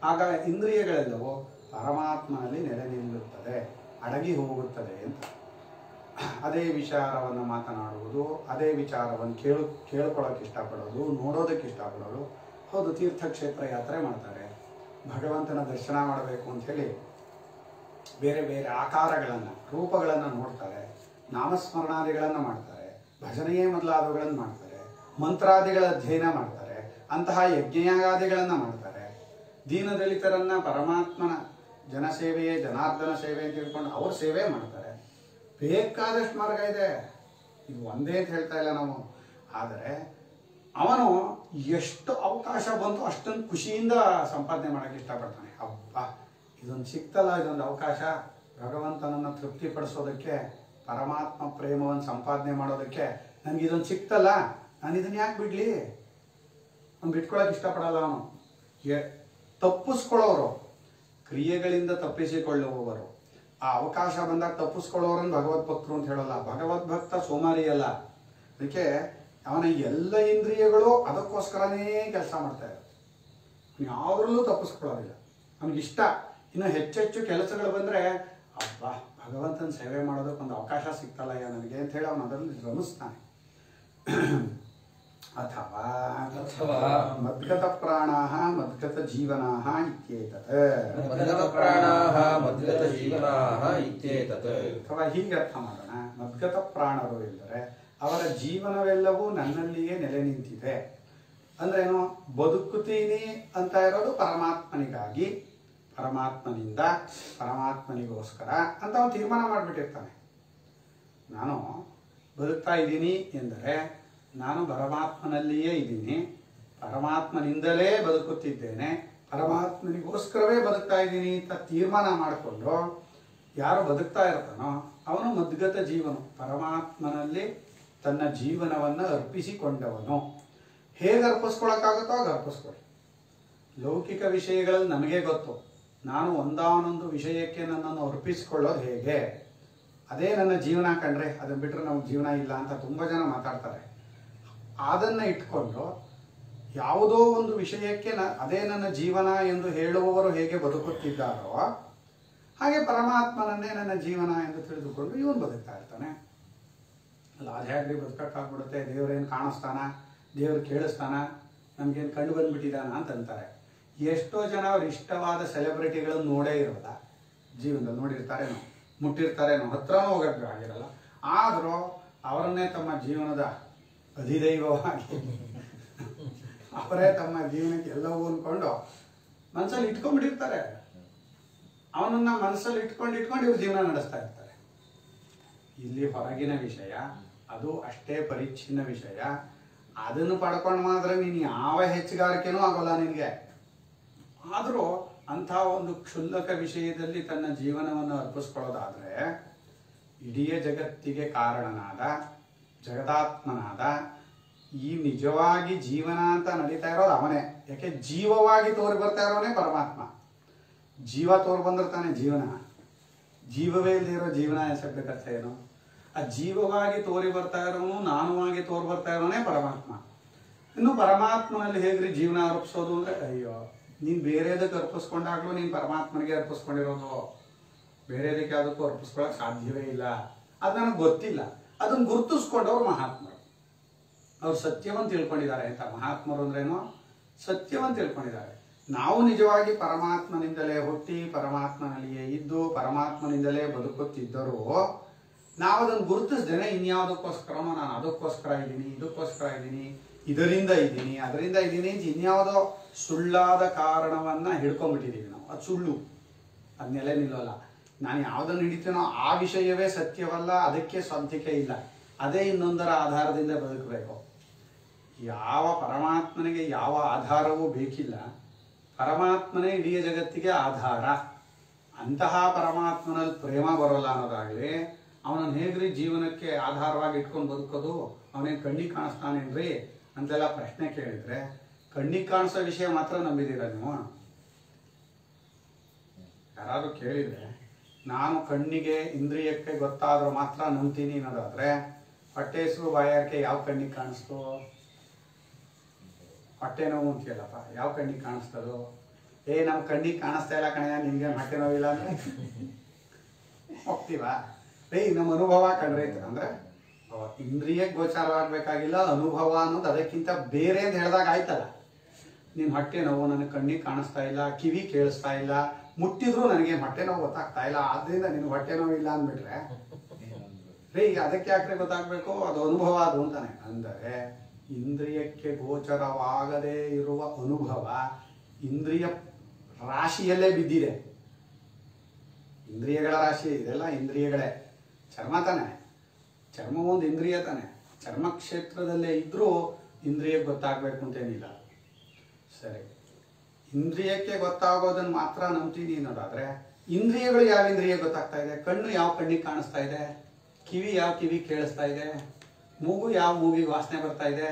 ಆಗ ಇಂದ್ರಿಯಗಳೆಲ್ಲವೂ ಪರಮಾತ್ಮನಲ್ಲಿ ನೆಲೆ ನಿಲ್ಲುತ್ತದೆ ಅಡಗಿ ಹೋಗುತ್ತದೆ ಅಂತ ಅದೇ ವಿಚಾರವನ್ನು ಮಾತನಾಡುವುದು ಅದೇ ವಿಚಾರವನ್ನು ಕೇಳು ಕೇಳ್ಕೊಳ್ಳೋಕೆ ಇಷ್ಟಪಡೋದು ನೋಡೋದಕ್ಕೆ ಇಷ್ಟಪಡೋದು ಹೌದು ತೀರ್ಥಕ್ಷೇತ್ರ ಯಾತ್ರೆ ಮಾಡ್ತಾರೆ ಭಗವಂತನ ದರ್ಶನ ಮಾಡಬೇಕು ಅಂತ ಹೇಳಿ ಬೇರೆ ಬೇರೆ ಆಕಾರಗಳನ್ನು ರೂಪಗಳನ್ನು ನೋಡ್ತಾರೆ ನಾಮಸ್ಮರಣಾದಿಗಳನ್ನು ಮಾಡ್ತಾರೆ ಭಜನೆಯೇ ಮೊದಲಾದವುಗಳನ್ನು ಮಾಡ್ತಾರೆ ಮಂತ್ರಾದಿಗಳ ಅಧ್ಯಯನ ಮಾಡ್ತಾರೆ ಅಂತಹ ಯಜ್ಞಯಾಗಾದಿಗಳನ್ನು ಮಾಡ್ತಾರೆ ದೀನದಲಿತರನ್ನ ಪರಮಾತ್ಮನ ಜನಸೇವೆಯೇ ಜನಾರ್ದನ ಸೇವೆ ಅಂತ ತಿಳ್ಕೊಂಡು ಅವ್ರ ಸೇವೆ ಮಾಡ್ತಾರೆ ಬೇಕಾದಷ್ಟು ಮಾರ್ಗ ಇದೆ ಇದು ಒಂದೇ ಅಂತ ಹೇಳ್ತಾ ಇಲ್ಲ ನಾವು ಆದರೆ ಅವನು ಎಷ್ಟು ಅವಕಾಶ ಬಂತು ಅಷ್ಟೊಂದು ಖುಷಿಯಿಂದ ಸಂಪಾದನೆ ಮಾಡಕ್ಕೆ ಇಷ್ಟಪಡ್ತಾನೆ ಅಬ್ಬಾ ಇದೊಂದು ಸಿಕ್ತಲ್ಲ ಇದೊಂದು ಅವಕಾಶ ಭಗವಂತನನ್ನು ತೃಪ್ತಿಪಡಿಸೋದಕ್ಕೆ ಪರಮಾತ್ಮ ಪ್ರೇಮವನ್ನು ಸಂಪಾದನೆ ಮಾಡೋದಕ್ಕೆ ನನಗೆ ಇದೊಂದು ಸಿಕ್ತಲ್ಲ ನಾನು ಇದನ್ನ ಯಾಕೆ ಬಿಡ್ಲಿ ಅವ್ನು ಬಿಟ್ಕೊಳಕ್ ಇಷ್ಟಪಡಲ್ಲ ಅವನು ಎ- ತಪ್ಪಿಸ್ಕೊಳ್ಳೋರು ಕ್ರಿಯೆಗಳಿಂದ ತಪ್ಪಿಸಿಕೊಳ್ಳುವವರು ಆ ಅವಕಾಶ ಬಂದಾಗ ತಪ್ಪಿಸ್ಕೊಳ್ಳೋರನ್ನು ಭಗವದ್ ಭಕ್ತರು ಅಂತ ಹೇಳಲ್ಲ ಭಗವದ್ ಭಕ್ತ ಸೋಮಾರಿ ಅಲ್ಲ ಅದಕ್ಕೆ ಅವನ ಎಲ್ಲ ಇಂದ್ರಿಯಗಳು ಅದಕ್ಕೋಸ್ಕರನೇ ಕೆಲಸ ಮಾಡ್ತಾ ಇರುತ್ತೆ ಯಾವ್ದ್ರಲ್ಲೂ ತಪ್ಪಿಸ್ಕೊಳ್ಳೋದಿಲ್ಲ ಅವನಿಗೆ ಇಷ್ಟ ಇನ್ನು ಹೆಚ್ಚೆಚ್ಚು ಕೆಲಸಗಳು ಬಂದ್ರೆ ಅಬ್ಬಾ ಭಗವಂತನ ಸೇವೆ ಮಾಡೋದಕ್ಕೆ ಒಂದು ಅವಕಾಶ ಸಿಗ್ತಲ್ಲಯ್ಯ ನನಗೆ ಅಂತ ಹೇಳಿ ಅವನು ಅದರಲ್ಲಿ ರಮಿಸ್ತಾನೆ ಅಥವಾ ಅಥವಾ ಮದ್ಗತ ಪ್ರಾಣಾಹ ಮದ್ಗತ ಜೀವನಾಹ ಇತ್ಯೇತತ್ ಮದ್ಗತ ಪ್ರಾಣಾಹ ಮದ್ಗತ ಜೀವನಾಹ ಇತ್ಯೇತತ್ ಅಥವಾ ಹೀಗೆ ಅರ್ಥ ಮಾಡೋಣ ಮದ್ಗತ ಪ್ರಾಣರು ಎಂದರೆ ಅವರ ಜೀವನವೆಲ್ಲವೂ ನನ್ನಲ್ಲಿಯೇ ನೆಲೆ ನಿಂತಿದೆ ಅಂದ್ರೆ ಏನು ಬದುಕುತ್ತೀನಿ ಅಂತ ಇರೋದು ಪರಮಾತ್ಮನಿಗಾಗಿ ಪರಮಾತ್ಮನಿಂದ ಪರಮಾತ್ಮನಿಗೋಸ್ಕರ ಅಂತ ಅವನು ತೀರ್ಮಾನ ಮಾಡಿಬಿಟ್ಟಿರ್ತಾನೆ ನಾನು ಬದುಕ್ತಾ ಇದ್ದೀನಿ ಎಂದರೆ ನಾನು ಪರಮಾತ್ಮನಲ್ಲಿಯೇ ಇದ್ದೀನಿ ಪರಮಾತ್ಮನಿಂದಲೇ ಬದುಕುತ್ತಿದ್ದೇನೆ ಪರಮಾತ್ಮನಿಗೋಸ್ಕರವೇ ಬದುಕ್ತಾ ಇದ್ದೀನಿ ಅಂತ ತೀರ್ಮಾನ ಮಾಡಿಕೊಂಡು ಯಾರು ಬದುಕ್ತಾ ಇರ್ತಾನೋ ಅವನು ಮದ್ಗತ ಜೀವನು ಪರಮಾತ್ಮನಲ್ಲಿ ತನ್ನ ಜೀವನವನ್ನು ಅರ್ಪಿಸಿಕೊಂಡವನು ಹೇಗೆ ಅರ್ಪಿಸ್ಕೊಳಕ್ಕಾಗುತ್ತೋ ಹಾಗೆ ಅರ್ಪಿಸ್ಕೊಳ್ಳಿ ಲೌಕಿಕ ವಿಷಯಗಳಲ್ಲಿ ನನಗೆ ಗೊತ್ತು ನಾನು ಒಂದಾನೊಂದು ವಿಷಯಕ್ಕೆ ನನ್ನನ್ನು ಅರ್ಪಿಸಿಕೊಳ್ಳೋದು ಹೇಗೆ ಅದೇ ನನ್ನ ಜೀವನ ಕಂಡ್ರೆ ಅದನ್ನ ಬಿಟ್ಟರೆ ನಮ್ಗೆ ಜೀವನ ಇಲ್ಲ ಅಂತ ತುಂಬ ಜನ ಮಾತಾಡ್ತಾರೆ ಅದನ್ನ ಇಟ್ಕೊಂಡು ಯಾವುದೋ ಒಂದು ವಿಷಯಕ್ಕೆ ನ ಅದೇ ನನ್ನ ಜೀವನ ಎಂದು ಹೇಳುವವರು ಹೇಗೆ ಬದುಕುತ್ತಿದ್ದಾರೋ ಹಾಗೆ ಪರಮಾತ್ಮನನ್ನೇ ನನ್ನ ಜೀವನ ಎಂದು ತಿಳಿದುಕೊಂಡು ಇವನು ಬದುಕ್ತಾ ಇರ್ತಾನೆ ಅಲ್ಲ ಅದು ಹೇಗ್ರಿ ಬದುಕಕ್ಕಾಗ್ಬಿಡುತ್ತೆ ದೇವ್ರೇನು ಕಾಣಿಸ್ತಾನ ದೇವ್ರು ಕೇಳಿಸ್ತಾನ ನಮ್ಗೇನು ಕಂಡು ಬಂದ್ಬಿಟ್ಟಿದಾನ ಅಂತ ಅಂತಾರೆ ಎಷ್ಟೋ ಜನ ಅವ್ರ ಇಷ್ಟವಾದ ಸೆಲೆಬ್ರಿಟಿಗಳನ್ನು ನೋಡೇ ಇರೋಲ್ಲ ಜೀವನದಲ್ಲಿ ನೋಡಿರ್ತಾರೇನೋ ಮುಟ್ಟಿರ್ತಾರೇನೋ ಹತ್ರನೂ ಹೋಗಕ್ಕೆ ಆಗಿರಲ್ಲ ಆದರೂ ಅವರನ್ನೇ ತಮ್ಮ ಜೀವನದ ಅಧಿದೈವವಾಗಿ ಅವರೇ ತಮ್ಮ ಜೀವನಕ್ಕೆ ಎಲ್ಲವೂ ಅಂದ್ಕೊಂಡು ಮನಸ್ಸಲ್ಲಿ ಇಟ್ಕೊಂಡ್ಬಿಟ್ಟಿರ್ತಾರೆ ಅವನನ್ನ ಮನಸ್ಸಲ್ಲಿ ಇಟ್ಕೊಂಡು ಇಟ್ಕೊಂಡು ಇವ್ರ ಜೀವನ ನಡೆಸ್ತಾ ಇರ್ತಾರೆ ಇಲ್ಲಿ ಹೊರಗಿನ ವಿಷಯ ಅದು ಅಷ್ಟೇ ಪರಿಚ್ಛಿನ್ನ ವಿಷಯ ಅದನ್ನು ಪಡ್ಕೊಂಡು ಮಾತ್ರ ನೀನು ಯಾವ ಹೆಚ್ಚುಗಾರಿಕೆನೂ ಆಗೋಲ್ಲ ನಿನಗೆ ಆದರೂ ಅಂಥ ಒಂದು ಕ್ಷುಲ್ಲಕ ವಿಷಯದಲ್ಲಿ ತನ್ನ ಜೀವನವನ್ನು ಅರ್ಪಿಸ್ಕೊಳ್ಳೋದಾದ್ರೆ ಇಡೀ ಜಗತ್ತಿಗೆ ಕಾರಣನಾದ ಜಗದಾತ್ಮನಾದ ಈ ನಿಜವಾಗಿ ಜೀವನ ಅಂತ ನಡೀತಾ ಇರೋದು ಅವನೇ ಯಾಕೆ ಜೀವವಾಗಿ ತೋರಿ ಬರ್ತಾ ಇರೋನೇ ಪರಮಾತ್ಮ ಜೀವ ತೋರ್ ಬಂದಿರ್ತಾನೆ ಜೀವನ ಜೀವವೇ ಇರೋ ಜೀವನ ಶಬ್ದಕ್ಕೆ ಏನು ಆ ಜೀವವಾಗಿ ತೋರಿ ಬರ್ತಾ ಇರೋನು ನಾನುವಾಗಿ ತೋರ್ ಬರ್ತಾ ಇರೋನೇ ಪರಮಾತ್ಮ ಇನ್ನು ಪರಮಾತ್ಮನಲ್ಲಿ ಹೇಗ್ರಿ ಜೀವನ ಅರ್ಪಿಸೋದು ಅಂದ್ರೆ ಅಯ್ಯೋ ನೀನ್ ಬೇರೆದಕ್ಕೆ ಅರ್ಪಿಸ್ಕೊಂಡಾಗ್ಲೂ ನೀನ್ ಪರಮಾತ್ಮನಿಗೆ ಅರ್ಪಿಸ್ಕೊಂಡಿರೋದು ಬೇರೆದಕ್ಕೆ ಯಾವುದಕ್ಕೂ ಅರ್ಪಿಸ್ಕೊಳಕ್ ಸಾಧ್ಯವೇ ಇಲ್ಲ ಅದು ನನಗೆ ಗೊತ್ತಿಲ್ಲ ಅದನ್ನ ಗುರುತಿಸ್ಕೊಂಡವ್ರು ಮಹಾತ್ಮರು ಅವ್ರು ಸತ್ಯವನ್ನು ತಿಳ್ಕೊಂಡಿದ್ದಾರೆ ಅಂತ ಮಹಾತ್ಮರು ಅಂದ್ರೇನು ಸತ್ಯವನ್ನು ತಿಳ್ಕೊಂಡಿದ್ದಾರೆ ನಾವು ನಿಜವಾಗಿ ಪರಮಾತ್ಮನಿಂದಲೇ ಹುಟ್ಟಿ ಪರಮಾತ್ಮನಲ್ಲಿಯೇ ಇದ್ದು ಪರಮಾತ್ಮನಿಂದಲೇ ಬದುಕುತ್ತಿದ್ದರೂ ನಾವು ಅದನ್ನು ಗುರುತಿಸ್ದೇನೆ ಇನ್ಯಾವುದಕ್ಕೋಸ್ಕರನೋ ನಾನು ಅದಕ್ಕೋಸ್ಕರ ಇದ್ದೀನಿ ಇದಕ್ಕೋಸ್ಕರ ಇದ್ದೀನಿ ಇದರಿಂದ ಇದ್ದೀನಿ ಅದರಿಂದ ಇದ್ದೀನಿ ಅಂತ ಇನ್ಯಾವುದೋ ಸುಳ್ಳಾದ ಕಾರಣವನ್ನ ಹಿಡ್ಕೊಂಡ್ಬಿಟ್ಟಿದ್ದೀವಿ ನಾವು ಅದು ಸುಳ್ಳು ಅದು ನೆಲೆ ನಿಲ್ಲೋಲ್ಲ ನಾನು ಯಾವುದನ್ನು ಹಿಡಿತೀನೋ ಆ ವಿಷಯವೇ ಸತ್ಯವಲ್ಲ ಅದಕ್ಕೆ ಸ್ವಂತಿಕೆ ಇಲ್ಲ ಅದೇ ಇನ್ನೊಂದರ ಆಧಾರದಿಂದ ಬದುಕಬೇಕು ಯಾವ ಪರಮಾತ್ಮನಿಗೆ ಯಾವ ಆಧಾರವೂ ಬೇಕಿಲ್ಲ ಪರಮಾತ್ಮನೇ ಇಡೀ ಜಗತ್ತಿಗೆ ಆಧಾರ ಅಂತಹ ಪರಮಾತ್ಮನಲ್ಲಿ ಪ್ರೇಮ ಬರೋಲ್ಲ ಅನ್ನೋದಾಗ್ಲಿ ಅವನನ್ನು ಹೇಗ್ರಿ ಜೀವನಕ್ಕೆ ಆಧಾರವಾಗಿ ಇಟ್ಕೊಂಡು ಬದುಕೋದು ಅವನೇನು ಕಣ್ಣಿಗೆ ಕಾಣಿಸ್ತಾನೇನ್ರಿ ಅಂತೆಲ್ಲ ಪ್ರಶ್ನೆ ಕೇಳಿದ್ರೆ ಕಣ್ಣಿಗೆ ಕಾಣಿಸೋ ವಿಷಯ ಮಾತ್ರ ನಂಬಿದ್ದೀರಾ ನೀವು ಯಾರಾದ್ರೂ ಕೇಳಿದ್ರೆ ನಾನು ಕಣ್ಣಿಗೆ ಇಂದ್ರಿಯಕ್ಕೆ ಗೊತ್ತಾದ್ರೂ ಮಾತ್ರ ನಂಬ್ತೀನಿ ಅನ್ನೋದಾದ್ರೆ ಹೊಟ್ಟೆ ಹೆಸರು ಬಾಯಾರಿಕೆ ಯಾವ ಕಣ್ಣಿಗೆ ಕಾಣಿಸ್ತು ಹೊಟ್ಟೆ ನೋವು ಅಂತೀಯಲ್ಲಪ್ಪ ಯಾವ ಕಣ್ಣಿಗೆ ಕಾಣಿಸ್ತದೋ ಏ ನಮ್ಮ ಕಣ್ಣಿಗೆ ಕಾಣಿಸ್ತಾ ಇಲ್ಲ ಕಣಯ್ಯ ನಿನ್ಗೆ ಹೊಟ್ಟೆ ನೋವಿಲ್ಲ ಅಂದ್ರೆ ಹೋಗ್ತೀವ ಏ ನಮ್ಮ ಅನುಭವ ಕಂಡ್ರೆ ಅಂದ್ರೆ ಅವ ಇಂದ್ರಿಯ ಗೋಚಾರವಾಗಬೇಕಾಗಿಲ್ಲ ಅನುಭವ ಅನ್ನೋದು ಅದಕ್ಕಿಂತ ಬೇರೆ ಅಂತ ಹೇಳಿದಾಗ ಆಯ್ತಲ್ಲ ನಿನ್ ಹೊಟ್ಟೆ ನೋವು ನನಗೆ ಕಣ್ಣಿಗೆ ಕಾಣಿಸ್ತಾ ಇಲ್ಲ ಕಿವಿ ಕೇಳಿಸ್ತಾ ಇಲ್ಲ ಮುಟ್ಟಿದ್ರು ನನಗೆ ಹೊಟ್ಟೆ ನೋವು ಗೊತ್ತಾಗ್ತಾ ಇಲ್ಲ ಆದ್ರಿಂದ ನಿನ್ಗೆ ಹೊಟ್ಟೆ ನೋವು ಇಲ್ಲ ಅಂದ್ಬಿಟ್ರೆ ರೇ ಈಗ ಅದಕ್ಕೆ ಯಾಕ್ರೆ ಗೊತ್ತಾಗ್ಬೇಕು ಅದು ಅನುಭವ ಅದು ಅಂತಾನೆ ಅಂದರೆ ಇಂದ್ರಿಯಕ್ಕೆ ಗೋಚರವಾಗದೇ ಇರುವ ಅನುಭವ ಇಂದ್ರಿಯ ರಾಶಿಯಲ್ಲೇ ಬಿದ್ದಿದೆ ಇಂದ್ರಿಯಗಳ ರಾಶಿ ಇದೆಲ್ಲ ಇಂದ್ರಿಯಗಳೇ ಚರ್ಮ ತಾನೆ ಚರ್ಮ ಒಂದು ಇಂದ್ರಿಯ ತಾನೆ ಚರ್ಮ ಕ್ಷೇತ್ರದಲ್ಲೇ ಇದ್ರೂ ಇಂದ್ರಿಯ ಗೊತ್ತಾಗ್ಬೇಕು ಅಂತೇನಿಲ್ಲ ಸರಿ ಇಂದ್ರಿಯಕ್ಕೆ ಗೊತ್ತಾಗೋದನ್ನ ಮಾತ್ರ ನಂಬ್ತೀನಿ ಅನ್ನೋದಾದ್ರೆ ಇಂದ್ರಿಯಗಳು ಯಾವ ಇಂದ್ರಿಯ ಗೊತ್ತಾಗ್ತಾ ಇದೆ ಕಣ್ಣು ಯಾವ ಕಣ್ಣಿಗೆ ಕಾಣಿಸ್ತಾ ಇದೆ ಕಿವಿ ಯಾವ ಕಿವಿ ಕೇಳಿಸ್ತಾ ಇದೆ ಮೂಗು ಯಾವ ಮೂಗಿಗೆ ವಾಸನೆ ಬರ್ತಾ ಇದೆ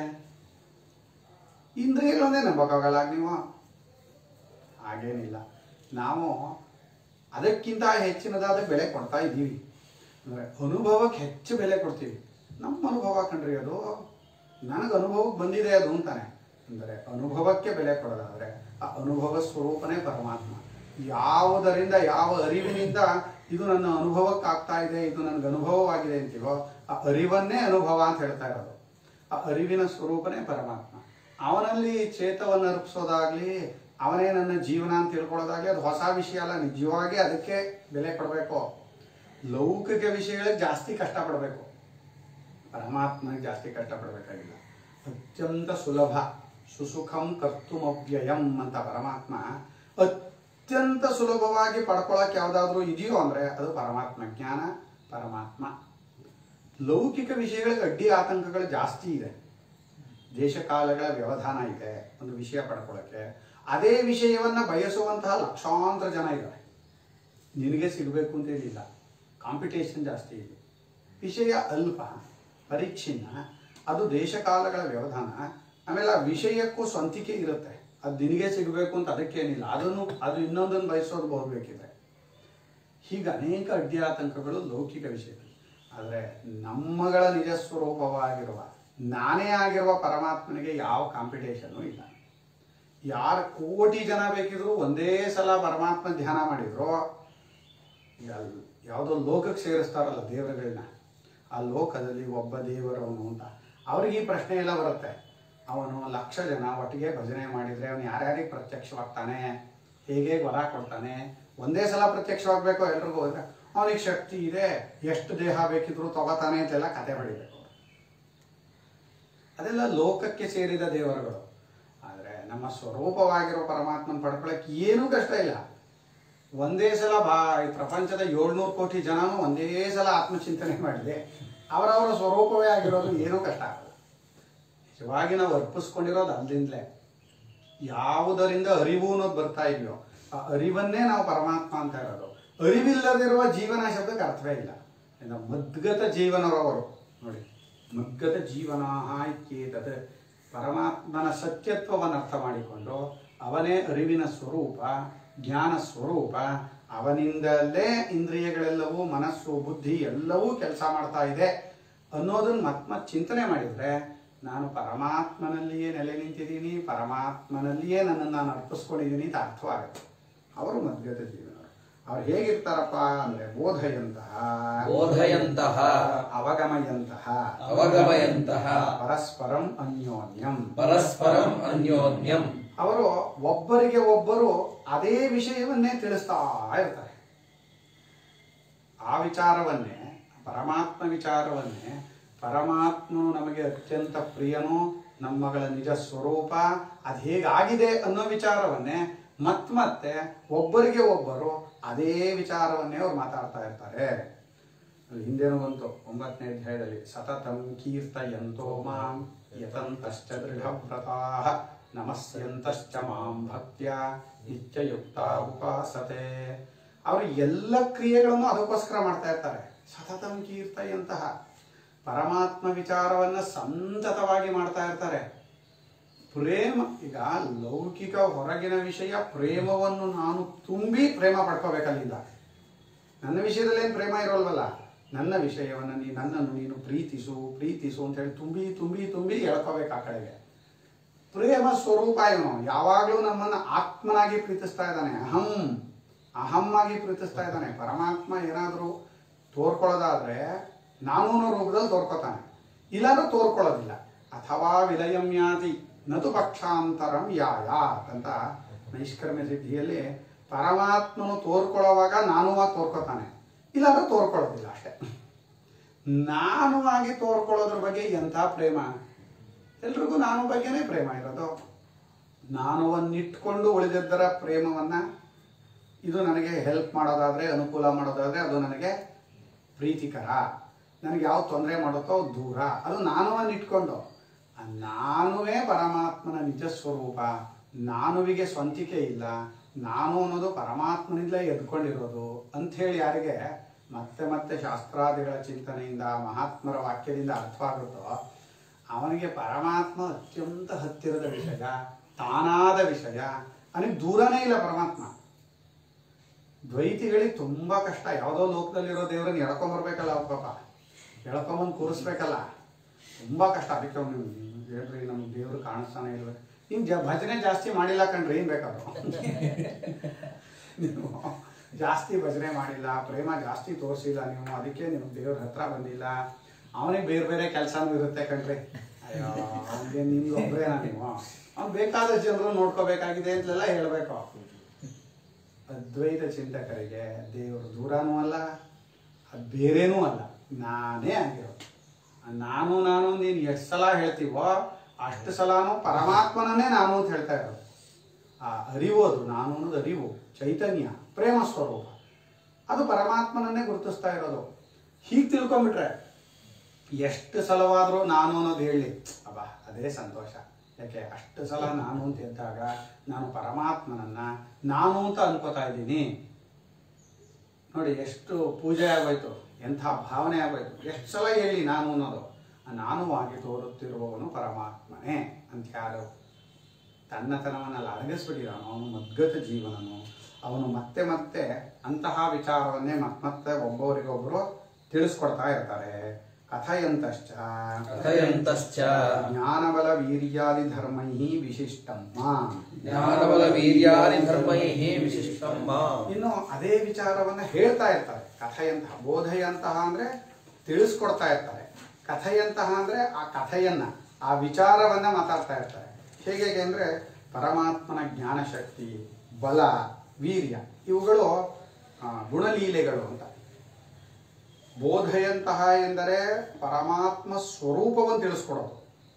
ಇಂದ್ರಿಯಗಳನ್ನೇ ನಂಬಕ್ಕಾಗಲ್ಲ ನೀವು ಹಾಗೇನಿಲ್ಲ ನಾವು ಅದಕ್ಕಿಂತ ಹೆಚ್ಚಿನದಾದ ಬೆಲೆ ಕೊಡ್ತಾ ಇದ್ದೀವಿ ಅಂದ್ರೆ ಅನುಭವಕ್ಕೆ ಹೆಚ್ಚು ಬೆಲೆ ಕೊಡ್ತೀವಿ ನಮ್ಮ ಅನುಭವ ಕಂಡ್ರಿ ಅದು ನನಗೆ ಅನುಭವಕ್ಕೆ ಬಂದಿದೆ ಅದು ಅಂತಾನೆ ಅಂದರೆ ಅನುಭವಕ್ಕೆ ಬೆಲೆ ಕೊಡೋದಾದ್ರೆ ಆ ಅನುಭವ ಸ್ವರೂಪನೇ ಪರಮಾತ್ಮ ಯಾವುದರಿಂದ ಯಾವ ಅರಿವಿನಿಂದ ಇದು ನನ್ನ ಅನುಭವಕ್ಕೆ ಆಗ್ತಾ ಇದೆ ಇದು ನನಗೆ ಅನುಭವವಾಗಿದೆ ಅಂತೀವೋ ಆ ಅರಿವನ್ನೇ ಅನುಭವ ಅಂತ ಹೇಳ್ತಾ ಇರೋದು ಆ ಅರಿವಿನ ಸ್ವರೂಪನೇ ಪರಮಾತ್ಮ ಅವನಲ್ಲಿ ಚೇತವನ್ನು ಅರ್ಪಿಸೋದಾಗ್ಲಿ ಅವನೇ ನನ್ನ ಜೀವನ ಅಂತ ತಿಳ್ಕೊಳ್ಳೋದಾಗ್ಲಿ ಅದು ಹೊಸ ವಿಷಯ ಅಲ್ಲ ನಿಜವಾಗಿ ಅದಕ್ಕೆ ಬೆಲೆ ಕೊಡಬೇಕು ಲೌಕಿಕ ವಿಷಯಗಳಿಗೆ ಜಾಸ್ತಿ ಕಷ್ಟಪಡಬೇಕು ಪರಮಾತ್ಮನಿಗೆ ಜಾಸ್ತಿ ಕಷ್ಟಪಡಬೇಕಾಗಿಲ್ಲ ಅತ್ಯಂತ ಸುಲಭ ಸುಸುಖಂ ಕರ್ತುಮವ್ಯಯಂ ಅಂತ ಪರಮಾತ್ಮ ಅತ್ಯಂತ ಸುಲಭವಾಗಿ ಪಡ್ಕೊಳಕ್ ಯಾವ್ದಾದ್ರು ಇದೆಯೋ ಅಂದ್ರೆ ಅದು ಪರಮಾತ್ಮ ಜ್ಞಾನ ಪರಮಾತ್ಮ ಲೌಕಿಕ ವಿಷಯಗಳಿಗೆ ಅಡ್ಡಿ ಆತಂಕಗಳು ಜಾಸ್ತಿ ಇದೆ ದೇಶಕಾಲಗಳ ವ್ಯವಧಾನ ಇದೆ ಒಂದು ವಿಷಯ ಪಡ್ಕೊಳ್ಳೋಕ್ಕೆ ಅದೇ ವಿಷಯವನ್ನ ಬಯಸುವಂತಹ ಲಕ್ಷಾಂತರ ಜನ ಇದ್ದಾರೆ ನಿನಗೆ ಸಿಗಬೇಕು ಅಂತೇನಿಲ್ಲ ಕಾಂಪಿಟೇಷನ್ ಜಾಸ್ತಿ ಇದೆ ವಿಷಯ ಅಲ್ಪ ಪರೀಕ್ಷಿನ್ನ ಅದು ದೇಶಕಾಲಗಳ ವ್ಯವಧಾನ ಆಮೇಲೆ ಆ ವಿಷಯಕ್ಕೂ ಸ್ವಂತಿಕೆ ಇರುತ್ತೆ ಅದು ನಿನಗೆ ಸಿಗಬೇಕು ಅಂತ ಅದಕ್ಕೇನಿಲ್ಲ ಅದನ್ನು ಅದು ಇನ್ನೊಂದನ್ನು ಬಯಸೋದು ಬಹುಬೇಕಿದೆ ಹೀಗೆ ಅನೇಕ ಅಡ್ಡಿ ಆತಂಕಗಳು ಲೌಕಿಕ ವಿಷಯಗಳು ಆದರೆ ನಮ್ಮಗಳ ನಿಜ ಸ್ವರೂಪವಾಗಿರುವ ನಾನೇ ಆಗಿರುವ ಪರಮಾತ್ಮನಿಗೆ ಯಾವ ಕಾಂಪಿಟೇಷನ್ನು ಇಲ್ಲ ಯಾರು ಕೋಟಿ ಜನ ಬೇಕಿದ್ರು ಒಂದೇ ಸಲ ಪರಮಾತ್ಮ ಧ್ಯಾನ ಮಾಡಿದ್ರು ಈಗ ಅಲ್ಲಿ ಯಾವುದೋ ಲೋಕಕ್ಕೆ ಸೇರಿಸ್ತಾರಲ್ಲ ದೇವರುಗಳನ್ನ ಆ ಲೋಕದಲ್ಲಿ ಒಬ್ಬ ದೇವರವನು ಅಂತ ಅವ್ರಿಗೆ ಈ ಪ್ರಶ್ನೆ ಎಲ್ಲ ಬರುತ್ತೆ ಅವನು ಲಕ್ಷ ಜನ ಒಟ್ಟಿಗೆ ಭಜನೆ ಮಾಡಿದ್ರೆ ಅವನು ಯಾರ್ಯಾರಿಗೆ ಪ್ರತ್ಯಕ್ಷವಾಗ್ತಾನೆ ಹೇಗೆ ವರ ಕೊಡ್ತಾನೆ ಒಂದೇ ಸಲ ಪ್ರತ್ಯಕ್ಷವಾಗಬೇಕು ಎಲ್ರಿಗೂ ಹೋದ್ರೆ ಅವನಿಗೆ ಶಕ್ತಿ ಇದೆ ಎಷ್ಟು ದೇಹ ಬೇಕಿದ್ರು ತಗೋತಾನೆ ಅಂತೆಲ್ಲ ಕತೆ ಹೊಡಿಬೇಕು ಅದೆಲ್ಲ ಲೋಕಕ್ಕೆ ಸೇರಿದ ದೇವರುಗಳು ಆದರೆ ನಮ್ಮ ಸ್ವರೂಪವಾಗಿರೋ ಪರಮಾತ್ಮನ ಪಡ್ಕೊಳಕ್ಕೆ ಏನೂ ಕಷ್ಟ ಇಲ್ಲ ಒಂದೇ ಸಲ ಬಾ ಈ ಪ್ರಪಂಚದ ಏಳ್ನೂರು ಕೋಟಿ ಜನನು ಒಂದೇ ಸಲ ಆತ್ಮಚಿಂತನೆ ಮಾಡಲಿ ಅವರವರ ಸ್ವರೂಪವೇ ಆಗಿರೋದು ಏನೂ ಕಷ್ಟ ಆಗಲ್ಲ ನಿಜವಾಗಿ ನಾವು ಅರ್ಪಿಸ್ಕೊಂಡಿರೋದು ಅಲ್ಲಿಂದಲೇ ಯಾವುದರಿಂದ ಅರಿವು ಅನ್ನೋದು ಬರ್ತಾ ಇದೆಯೋ ಆ ಅರಿವನ್ನೇ ನಾವು ಪರಮಾತ್ಮ ಅಂತ ಹೇಳೋದು ಅರಿವಿಲ್ಲದಿರುವ ಜೀವನ ಶಬ್ದಕ್ಕೆ ಅರ್ಥವೇ ಇಲ್ಲ ಇನ್ನು ಮದ್ಗತ ಜೀವನರವರು ನೋಡಿ ಮದ್ಗತ ಜೀವನ ಇತ್ಯೇತದ್ ಪರಮಾತ್ಮನ ಸತ್ಯತ್ವವನ್ನು ಅರ್ಥ ಮಾಡಿಕೊಂಡು ಅವನೇ ಅರಿವಿನ ಸ್ವರೂಪ ಜ್ಞಾನ ಸ್ವರೂಪ ಅವನಿಂದಲೇ ಇಂದ್ರಿಯಗಳೆಲ್ಲವೂ ಮನಸ್ಸು ಬುದ್ಧಿ ಎಲ್ಲವೂ ಕೆಲಸ ಮಾಡ್ತಾ ಇದೆ ಅನ್ನೋದನ್ನ ಮತ್ ಮತ್ ಚಿಂತನೆ ಮಾಡಿದ್ರೆ ನಾನು ಪರಮಾತ್ಮನಲ್ಲಿಯೇ ನೆಲೆ ನಿಂತಿದ್ದೀನಿ ಪರಮಾತ್ಮನಲ್ಲಿಯೇ ನನ್ನನ್ನು ನಾನು ಅರ್ಪಿಸ್ಕೊಂಡಿದ್ದೀನಿ ಅಂತ ಅರ್ಥವಾಗುತ್ತೆ ಅವರು ಮದ್ಗತ ಜೀವನರು ಅವ್ರು ಹೇಗಿರ್ತಾರಪ್ಪ ಅಂದ್ರೆ ಬೋಧೆಯಂತಹ ಬೋಧಯಂತಹ ಅವಗಮಯಂತಹ ಅವಗಮಯಂತಹ ಪರಸ್ಪರಂ ಅನ್ಯೋನ್ಯಂ ಪರಸ್ಪರಂ ಅನ್ಯೋನ್ಯಂ ಅವರು ಒಬ್ಬರಿಗೆ ಒಬ್ಬರು ಅದೇ ವಿಷಯವನ್ನೇ ತಿಳಿಸ್ತಾ ಇರ್ತಾರೆ ಆ ವಿಚಾರವನ್ನೇ ಪರಮಾತ್ಮ ವಿಚಾರವನ್ನೇ ಪರಮಾತ್ಮನು ನಮಗೆ ಅತ್ಯಂತ ಪ್ರಿಯನು ನಮ್ಮಗಳ ನಿಜ ಸ್ವರೂಪ ಅದು ಹೇಗಾಗಿದೆ ಅನ್ನೋ ವಿಚಾರವನ್ನೇ ಮತ್ ಮತ್ತೆ ಒಬ್ಬರಿಗೆ ಒಬ್ಬರು ಅದೇ ವಿಚಾರವನ್ನೇ ಅವ್ರು ಮಾತಾಡ್ತಾ ಇರ್ತಾರೆ ಅಲ್ಲಿ ಹಿಂದೇನೋ ಬಂತು ಒಂಬತ್ತನೇ ಅಧ್ಯಾಯದಲ್ಲಿ ಸತತಂ ಕೀರ್ತಯಂತೋ ಮಾಂ ಯತಂತಶ್ಚ ದೃಢವ್ರತಾಃ ನಮಸ್ಯಂತಶ್ಚ ಮಾಂ ಭಕ್ತ್ಯ ನಿತ್ಯಯುಕ್ತ ಉಪಾಸತೆ ಅವರು ಎಲ್ಲ ಕ್ರಿಯೆಗಳನ್ನು ಅದಕ್ಕೋಸ್ಕರ ಮಾಡ್ತಾ ಇರ್ತಾರೆ ಸತತಂ ಕೀರ್ತಯಂತಹ ಪರಮಾತ್ಮ ವಿಚಾರವನ್ನ ಸಂತತವಾಗಿ ಮಾಡ್ತಾ ಇರ್ತಾರೆ ಪ್ರೇಮ ಈಗ ಲೌಕಿಕ ಹೊರಗಿನ ವಿಷಯ ಪ್ರೇಮವನ್ನು ನಾನು ತುಂಬಿ ಪ್ರೇಮ ಪಡ್ಕೋಬೇಕಲ್ಲಿಂದ ನನ್ನ ವಿಷಯದಲ್ಲಿ ಏನು ಪ್ರೇಮ ಇರೋಲ್ವಲ್ಲ ನನ್ನ ವಿಷಯವನ್ನು ನೀ ನನ್ನನ್ನು ನೀನು ಪ್ರೀತಿಸು ಪ್ರೀತಿಸು ಅಂತ ಹೇಳಿ ತುಂಬಿ ತುಂಬಿ ತುಂಬಿ ಎಳ್ಕೋಬೇಕು ಆ ಕಡೆಗೆ ಪ್ರೇಮ ಸ್ವರೂಪ ಇವನು ಯಾವಾಗಲೂ ನಮ್ಮನ್ನ ಆತ್ಮನಾಗಿ ಪ್ರೀತಿಸ್ತಾ ಇದ್ದಾನೆ ಅಹಂ ಅಹಂ ಆಗಿ ಪ್ರೀತಿಸ್ತಾ ಇದ್ದಾನೆ ಪರಮಾತ್ಮ ಏನಾದರೂ ತೋರ್ಕೊಳ್ಳೋದಾದ್ರೆ ನಾನು ಅನ್ನೋ ರೂಪದಲ್ಲಿ ತೋರ್ಕೊತಾನೆ ಇಲ್ಲಾಂದ್ರೆ ತೋರ್ಕೊಳ್ಳೋದಿಲ್ಲ ಅಥವಾ ವಿಲಯಮ್ಯಾತಿ ನದು ಪಕ್ಷಾಂತರಂ ಯಾಯಾತ್ ಅಂತ ನೈಷ್ಕರ್ಮ್ಯ ಸಿದ್ಧಿಯಲ್ಲಿ ಪರಮಾತ್ಮನು ತೋರ್ಕೊಳ್ಳೋವಾಗ ನಾನು ಆಗಿ ತೋರ್ಕೊತಾನೆ ಇಲ್ಲಾಂದ್ರೆ ತೋರ್ಕೊಳ್ಳೋದಿಲ್ಲ ಅಷ್ಟೇ ನಾನು ಆಗಿ ತೋರ್ಕೊಳ್ಳೋದ್ರ ಬಗ್ಗೆ ಎಂಥ ಪ್ರೇಮ ಎಲ್ರಿಗೂ ನಾನು ಬಗ್ಗೆನೇ ಪ್ರೇಮ ಇರೋದು ನಾನುವನ್ನಿಟ್ಕೊಂಡು ಉಳಿದಿದ್ದರ ಪ್ರೇಮವನ್ನ ಇದು ನನಗೆ ಹೆಲ್ಪ್ ಮಾಡೋದಾದ್ರೆ ಅನುಕೂಲ ಮಾಡೋದಾದ್ರೆ ಅದು ನನಗೆ ಪ್ರೀತಿಕರ ನನಗೆ ಯಾವ ತೊಂದರೆ ಮಾಡುತ್ತೋ ಅದು ದೂರ ಅದು ನಾನುವನ್ನಿಟ್ಕೊಂಡು ಆ ನಾನುವೇ ಪರಮಾತ್ಮನ ನಿಜ ಸ್ವರೂಪ ನಾನುವಿಗೆ ಸ್ವಂತಿಕೆ ಇಲ್ಲ ನಾನು ಅನ್ನೋದು ಪರಮಾತ್ಮನಿಂದಲೇ ಎದ್ಕೊಂಡಿರೋದು ಅಂಥೇಳಿ ಯಾರಿಗೆ ಮತ್ತೆ ಮತ್ತೆ ಶಾಸ್ತ್ರಾದಿಗಳ ಚಿಂತನೆಯಿಂದ ಮಹಾತ್ಮರ ವಾಕ್ಯದಿಂದ ಅರ್ಥವಾಗುತ್ತೋ ಅವನಿಗೆ ಪರಮಾತ್ಮ ಅತ್ಯಂತ ಹತ್ತಿರದ ವಿಷಯ ತಾನಾದ ವಿಷಯ ಅವನಿಗೆ ದೂರನೇ ಇಲ್ಲ ಪರಮಾತ್ಮ ದ್ವೈತಿಗಳಿಗೆ ತುಂಬಾ ಕಷ್ಟ ಯಾವುದೋ ಲೋಕದಲ್ಲಿರೋ ದೇವರನ್ನ ಎಳ್ಕೊಂಬರ್ಬೇಕಲ್ಲ ಅವ್ರ ಪಾಪ ಎಳ್ಕೊಂಬಂದು ಕೂರಿಸ್ಬೇಕಲ್ಲ ತುಂಬಾ ಕಷ್ಟ ಅದಕ್ಕೆ ಅವ್ನು ಹೇಳ್ರಿ ನಮ್ಗೆ ದೇವ್ರು ಕಾಣಿಸ್ತಾನೆ ಇಲ್ವೇ ನೀನ್ ಜ ಭಜನೆ ಜಾಸ್ತಿ ಮಾಡಿಲ್ಲ ಕಣ್ರಿ ಏನ್ ಬೇಕಾದ್ರು ನೀವು ಜಾಸ್ತಿ ಭಜನೆ ಮಾಡಿಲ್ಲ ಪ್ರೇಮ ಜಾಸ್ತಿ ತೋರಿಸಿಲ್ಲ ನೀವು ಅದಕ್ಕೆ ನೀವು ದೇವ್ರ ಹತ್ರ ಬಂದಿಲ್ಲ ಅವನಿಗೆ ಬೇರೆ ಬೇರೆ ಕೆಲಸನೂ ಇರುತ್ತೆ ಕಣ್ರಿ ಅಯ್ಯೋ ಅವನಿಗೆ ನಿಮ್ಗೆ ಒಬ್ಬರೇನಾ ನೀವು ಅವ್ನು ಬೇಕಾದ ಜನರು ನೋಡ್ಕೋಬೇಕಾಗಿದೆ ಅಂತೆಲ್ಲ ಹೇಳ್ಬೇಕು ಅದ್ವೈತ ಚಿಂತಕರಿಗೆ ದೇವರು ದೂರನೂ ಅಲ್ಲ ಅದು ಬೇರೇನೂ ಅಲ್ಲ ನಾನೇ ಆಗಿರೋದು ನಾನು ನಾನು ನೀನು ಎಷ್ಟು ಸಲ ಹೇಳ್ತೀವೋ ಅಷ್ಟು ಸಲನೂ ಪರಮಾತ್ಮನನ್ನೇ ನಾನು ಅಂತ ಹೇಳ್ತಾ ಇರೋದು ಆ ಅರಿವು ಅದು ನಾನು ಅನ್ನೋದು ಅರಿವು ಚೈತನ್ಯ ಪ್ರೇಮ ಸ್ವರೂಪ ಅದು ಪರಮಾತ್ಮನನ್ನೇ ಗುರುತಿಸ್ತಾ ಇರೋದು ಹೀಗೆ ತಿಳ್ಕೊಂಬಿಟ್ರೆ ಎಷ್ಟು ಸಲವಾದರೂ ನಾನು ಅನ್ನೋದು ಹೇಳಿ ಅಬ್ಬಾ ಅದೇ ಸಂತೋಷ ಯಾಕೆ ಅಷ್ಟು ಸಲ ನಾನು ಅಂತ ಎದ್ದಾಗ ನಾನು ಪರಮಾತ್ಮನನ್ನ ನಾನು ಅಂತ ಅನ್ಕೋತಾ ಇದ್ದೀನಿ ನೋಡಿ ಎಷ್ಟು ಪೂಜೆ ಆಗೋಯ್ತು ಎಂಥ ಭಾವನೆ ಆಗೋಯ್ತು ಎಷ್ಟು ಸಲ ಹೇಳಿ ನಾನು ಅನ್ನೋದು ಆ ನಾನು ಆಗಿ ತೋರುತ್ತಿರುವವನು ಪರಮಾತ್ಮನೇ ಅಂತ ಯಾರು ತನ್ನತನವನ್ನೆಲ್ಲ ಅಡಗಿಸ್ಬಿಟ್ಟಿದ್ದಾನೋ ಅವನು ಮದ್ಗತ ಜೀವನನು ಅವನು ಮತ್ತೆ ಮತ್ತೆ ಅಂತಹ ವಿಚಾರವನ್ನೇ ಮತ್ತೆ ಒಬ್ಬರಿಗೊಬ್ಬರು ತಿಳಿಸ್ಕೊಡ್ತಾ ಇರ್ತಾರೆ ಕಥೆಯಂತಶ್ಚ ಕಥಯಂತಶ್ಚ ಜ್ಞಾನಬಲ ವೀರ್ಯಾದಿ ಧರ್ಮೈ ವಿಶಿಷ್ಟಮ್ಮ ಜ್ಞಾನಬಲ ವೀರ್ಯಾದಿ ಧರ್ಮೈಃ ವಿಶಿಷ್ಟಂ ಮಾಂ. ಇನ್ನು ಅದೇ ವಿಚಾರವನ್ನ ಹೇಳ್ತಾ ಇರ್ತಾರೆ ಕಥೆಯಂತಹ ಬೋಧೆಯಂತಹ ಅಂದ್ರೆ ತಿಳಿಸ್ಕೊಡ್ತಾ ಇರ್ತಾರೆ ಕಥೆಯಂತಹ ಅಂದ್ರೆ ಆ ಕಥೆಯನ್ನ ಆ ವಿಚಾರವನ್ನ ಮಾತಾಡ್ತಾ ಇರ್ತಾರೆ ಹೇಗೆ ಹೇಗೆ ಅಂದ್ರೆ ಪರಮಾತ್ಮನ ಜ್ಞಾನಶಕ್ತಿ ಬಲ ವೀರ್ಯ ಇವುಗಳು ಆ, ಗುಣಲೀಲೆಗಳು ಅಂತ ಬೋಧೆಯಂತಹ ಎಂದರೆ ಪರಮಾತ್ಮ ಸ್ವರೂಪವನ್ನು ತಿಳಿಸ್ಕೊಡೋದು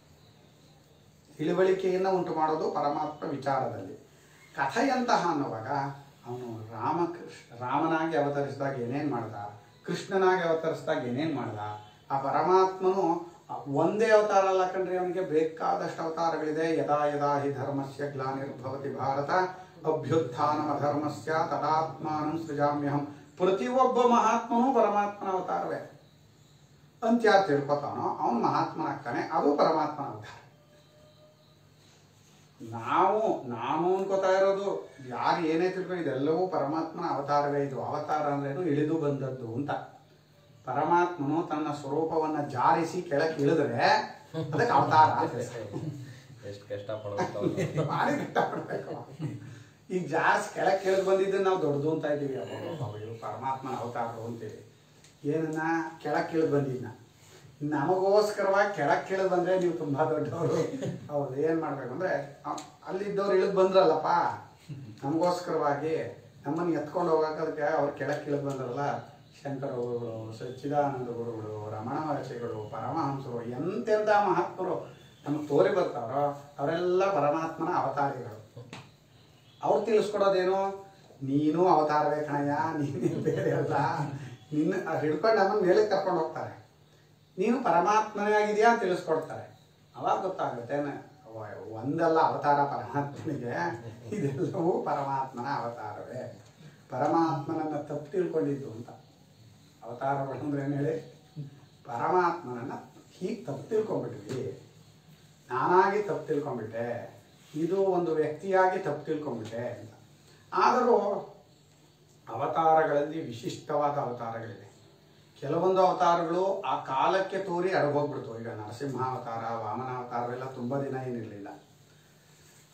ತಿಳುವಳಿಕೆಯನ್ನು ಉಂಟು ಮಾಡೋದು ಪರಮಾತ್ಮ ವಿಚಾರದಲ್ಲಿ ಕಥೆಯಂತಹ ಅನ್ನುವಾಗ ಅವನು ರಾಮಕೃಷ್ಣ ರಾಮನಾಗಿ ಅವತರಿಸಿದಾಗ ಏನೇನು ಮಾಡ್ದ ಕೃಷ್ಣನಾಗಿ ಅವತರಿಸಿದಾಗ ಏನೇನು ಮಾಡ್ದ ಆ ಪರಮಾತ್ಮನು ಆ ಒಂದೇ ಅವತಾರ ಅಲ್ಲ ಕಣ್ರಿ ಅವನಿಗೆ ಬೇಕಾದಷ್ಟು ಅವತಾರಗಳಿದೆ ಯದಾ ಯದಾ ಹಿ ಧರ್ಮಸ್ಯ ಗ್ಲಾನಿರ್ಭವತಿ ಭಾರತ ಅಭ್ಯುತ್ಥಾನಮ ಧರ್ಮಸ್ಯ ತದಾತ್ಮಾನಂ ಸೃಜಾಮ್ಯಹಂ ಪ್ರತಿಯೊಬ್ಬ ಮಹಾತ್ಮನೂ ಪರಮಾತ್ಮನ ಅವತಾರವೇ ಅಂತ ಯಾರು ತಿಳ್ಕೊತಾನೋ ಅವನು ಮಹಾತ್ಮನಾಗ್ತಾನೆ ಅದು ಪರಮಾತ್ಮನ ಅವತಾರ ನಾವು ನಾನು ಅನ್ಕೋತಾ ಇರೋದು ಯಾರು ಏನೇ ತಿಳ್ಕೊ ಇದೆಲ್ಲವೂ ಪರಮಾತ್ಮನ ಅವತಾರವೇ ಇದು ಅವತಾರ ಅಂದ್ರೇನು ಇಳಿದು ಬಂದದ್ದು ಅಂತ ಪರಮಾತ್ಮನು ತನ್ನ ಸ್ವರೂಪವನ್ನ ಜಾರಿಸಿ ಕೆಳಕ್ಕೆ ಇಳಿದ್ರೆ ಅದಕ್ಕೆ ಅವತಾರ ಅಂತ ಹೆಸರು. ಎಷ್ಟು ಕಷ್ಟ ಪಡ್ಬೇಕು ಭಾರಿ ಕಷ್ಟಪಡ್ಬೇಕು ಈಗ ಜಾಸ್ತಿ ಕೆಳಕ್ಕೆ ಇಳಿದು ಬಂದಿದ್ದನ್ನ ನಾವು ದೊಡ್ಡದು ಅಂತ ಇದ್ದೀವಿ ಅಬ್ಬಬ್ಬಬ್ಬ, ಇವ್ರು ಪರಮಾತ್ಮನ ಅವತಾರರು ಅಂತೀವಿ ಏನನ್ನ ಕೆಳಕ್ಕೆ ಇಳಿದು ಬಂದಿದ್ನ ನಮಗೋಸ್ಕರವಾಗಿ ಕೆಳಕ್ಕೆ ಇಳಿದು ಬಂದ್ರೆ ನೀವು ತುಂಬಾ ದೊಡ್ಡವರು ಹೌದು ಏನ್ ಮಾಡ್ಬೇಕು ಅಂದ್ರೆ ಅ- ಅಲ್ಲಿದ್ದವ್ರು ಇಳಿದು ಬಂದ್ರಲ್ಲಪ್ಪ ನಮಗೋಸ್ಕರವಾಗಿ ನಮ್ಮನ್ನ ಎತ್ಕೊಂಡು ಹೋಗಕ್ಕೆ ಅದಕ್ಕೆ ಅವ್ರು ಕೆಳಕ್ಕೆ ಇಳಿದು ಬಂದ್ರಲ್ಲ ಶಂಕರ ಗುರುಗಳು ಸಚ್ಚಿದಾನಂದ ಗುರುಗಳು ರಮಣ ಮಹರ್ಷಿಗಳು ಪರಮಹಂಸರು ಎಂತೆಂಥ ಮಹಾತ್ಮರು ನಮಗೆ ತೋರಿ ಬರ್ತಾರೋ ಅವರೆಲ್ಲ ಪರಮಾತ್ಮನ ಅವತಾರಿಗಳು ಅವ್ರು ತಿಳಿಸ್ಕೊಡೋದೇನು ನೀನು ಅವತಾರವೇ ಕಣಯ್ಯ ನೀನೇ ಬೇರೆ ಅಲ್ಲ ನಿನ್ನ ಅದ್ ಹಿಡ್ಕೊಂಡು ನಮ್ಮನ್ನ ಮೇಲೆ ಕರ್ಕೊಂಡು ಹೋಗ್ತಾರೆ ನೀನು ಪರಮಾತ್ಮನೇ ಆಗಿದೆಯಾ ಅಂತ ತಿಳಿಸ್ಕೊಡ್ತಾರೆ ಅವಾಗ ಗೊತ್ತಾಗುತ್ತೆ ನ- ಅವ- ಒಂದಲ್ಲ ಅವತಾರ ಪರಮಾತ್ಮನಿಗೆ ಇದೆಲ್ಲವೂ ಪರಮಾತ್ಮನ ಅವತಾರವೇ ಪರಮಾತ್ಮನನ್ನ ತಪ್ಪು ತಿಳ್ಕೊಂಡಿದ್ದು ಅಂತ ಅವತಾರಗಳು ಅಂದ್ರೆ ಏನು ಹೇಳಿ ಪರಮಾತ್ಮನನ್ನ ಹೀಗೆ ತಪ್ಪು ತಿಳ್ಕೊಂಡ್ಬಿಟ್ವಿ ನಾನಾಗಿ ತಪ್ಪು ತಿಳ್ಕೊಂಡ್ಬಿಟ್ಟೆ ಇದು ಒಂದು ವ್ಯಕ್ತಿಯಾಗಿ ತಪ್ಪು ತಿಳ್ಕೊಂಡ್ಬಿಟ್ಟೆ ಅಂತ ಆದರೂ ಅವತಾರಗಳಲ್ಲಿ ವಿಶಿಷ್ಟವಾದ ಅವತಾರಗಳಿವೆ ಕೆಲವೊಂದು ಅವತಾರಗಳು ಆ ಕಾಲಕ್ಕೆ ತೋರಿ ಅಡಗೋಗ್ಬಿಡ್ತು ಈಗ ನರಸಿಂಹ ಅವತಾರ ವಾಮನ ಅವತಾರವೆಲ್ಲ ತುಂಬ ದಿನ ಏನಿರಲಿಲ್ಲ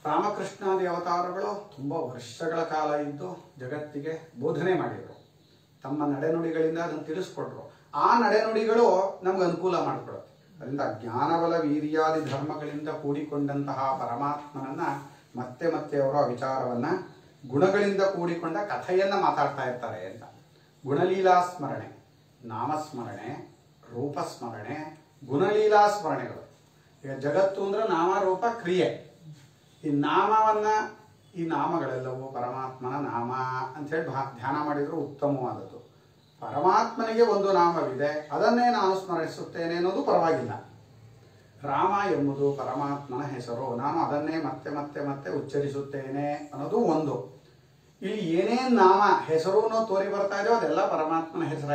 ರಾಮಕೃಷ್ಣಾದಿ ಅವತಾರಗಳು ತುಂಬ ವರ್ಷಗಳ ಕಾಲ ಇದ್ದು ಜಗತ್ತಿಗೆ ಬೋಧನೆ ಮಾಡಿದರು ತಮ್ಮ ನಡೆನುಡಿಗಳಿಂದ ಅದನ್ನು ತಿಳಿಸ್ಕೊಟ್ರು ಆ ನಡೆನುಡಿಗಳು ನಮ್ಗೆ ಅನುಕೂಲ ಮಾಡಿಕೊಡುತ್ತೆ ಅದರಿಂದ ಜ್ಞಾನಬಲ ವೀರ್ಯಾದಿ ಧರ್ಮಗಳಿಂದ ಕೂಡಿಕೊಂಡಂತಹ ಪರಮಾತ್ಮನನ್ನ ಮತ್ತೆ ಮತ್ತೆ ಅವರು ಆ ವಿಚಾರವನ್ನ ಗುಣಗಳಿಂದ ಕೂಡಿಕೊಂಡ ಕಥೆಯನ್ನ ಮಾತಾಡ್ತಾ ಇರ್ತಾರೆ ಅಂತ ಗುಣಲೀಲಾ ಸ್ಮರಣೆ ನಾಮಸ್ಮರಣೆ ರೂಪಸ್ಮರಣೆ ಗುಣಲೀಲಾ ಸ್ಮರಣೆಗಳು ಈಗ ಜಗತ್ತು ಅಂದ್ರೆ ನಾಮರೂಪ ಕ್ರಿಯೆ ಈ ನಾಮವನ್ನ ಈ ನಾಮಗಳೆಲ್ಲವೂ ಪರಮಾತ್ಮನ ನಾಮ ಅಂತ ಹೇಳಿ ಭಾ- ಧ್ಯಾನ ಮಾಡಿದ್ರು ಉತ್ತಮವಾದದ್ದು ಪರಮಾತ್ಮನಿಗೆ ಒಂದು ನಾಮವಿದೆ ಅದನ್ನೇ ನಾನು ಸ್ಮರಿಸುತ್ತೇನೆ ಅನ್ನೋದು ಪರವಾಗಿಲ್ಲ ರಾಮ ಎಂಬುದು ಪರಮಾತ್ಮನ ಹೆಸರು ನಾನು ಅದನ್ನೇ ಮತ್ತೆ ಮತ್ತೆ ಮತ್ತೆ ಉಚ್ಚರಿಸುತ್ತೇನೆ ಅನ್ನೋದು ಒಂದು ಇಲ್ಲಿ ಏನೇನ್ ನಾಮ ಹೆಸರು ಅನ್ನೋ ತೋರಿ ಬರ್ತಾ ಇದೆಯೋ ಅದೆಲ್ಲ ಪರಮಾತ್ಮನ ಹೆಸರೇ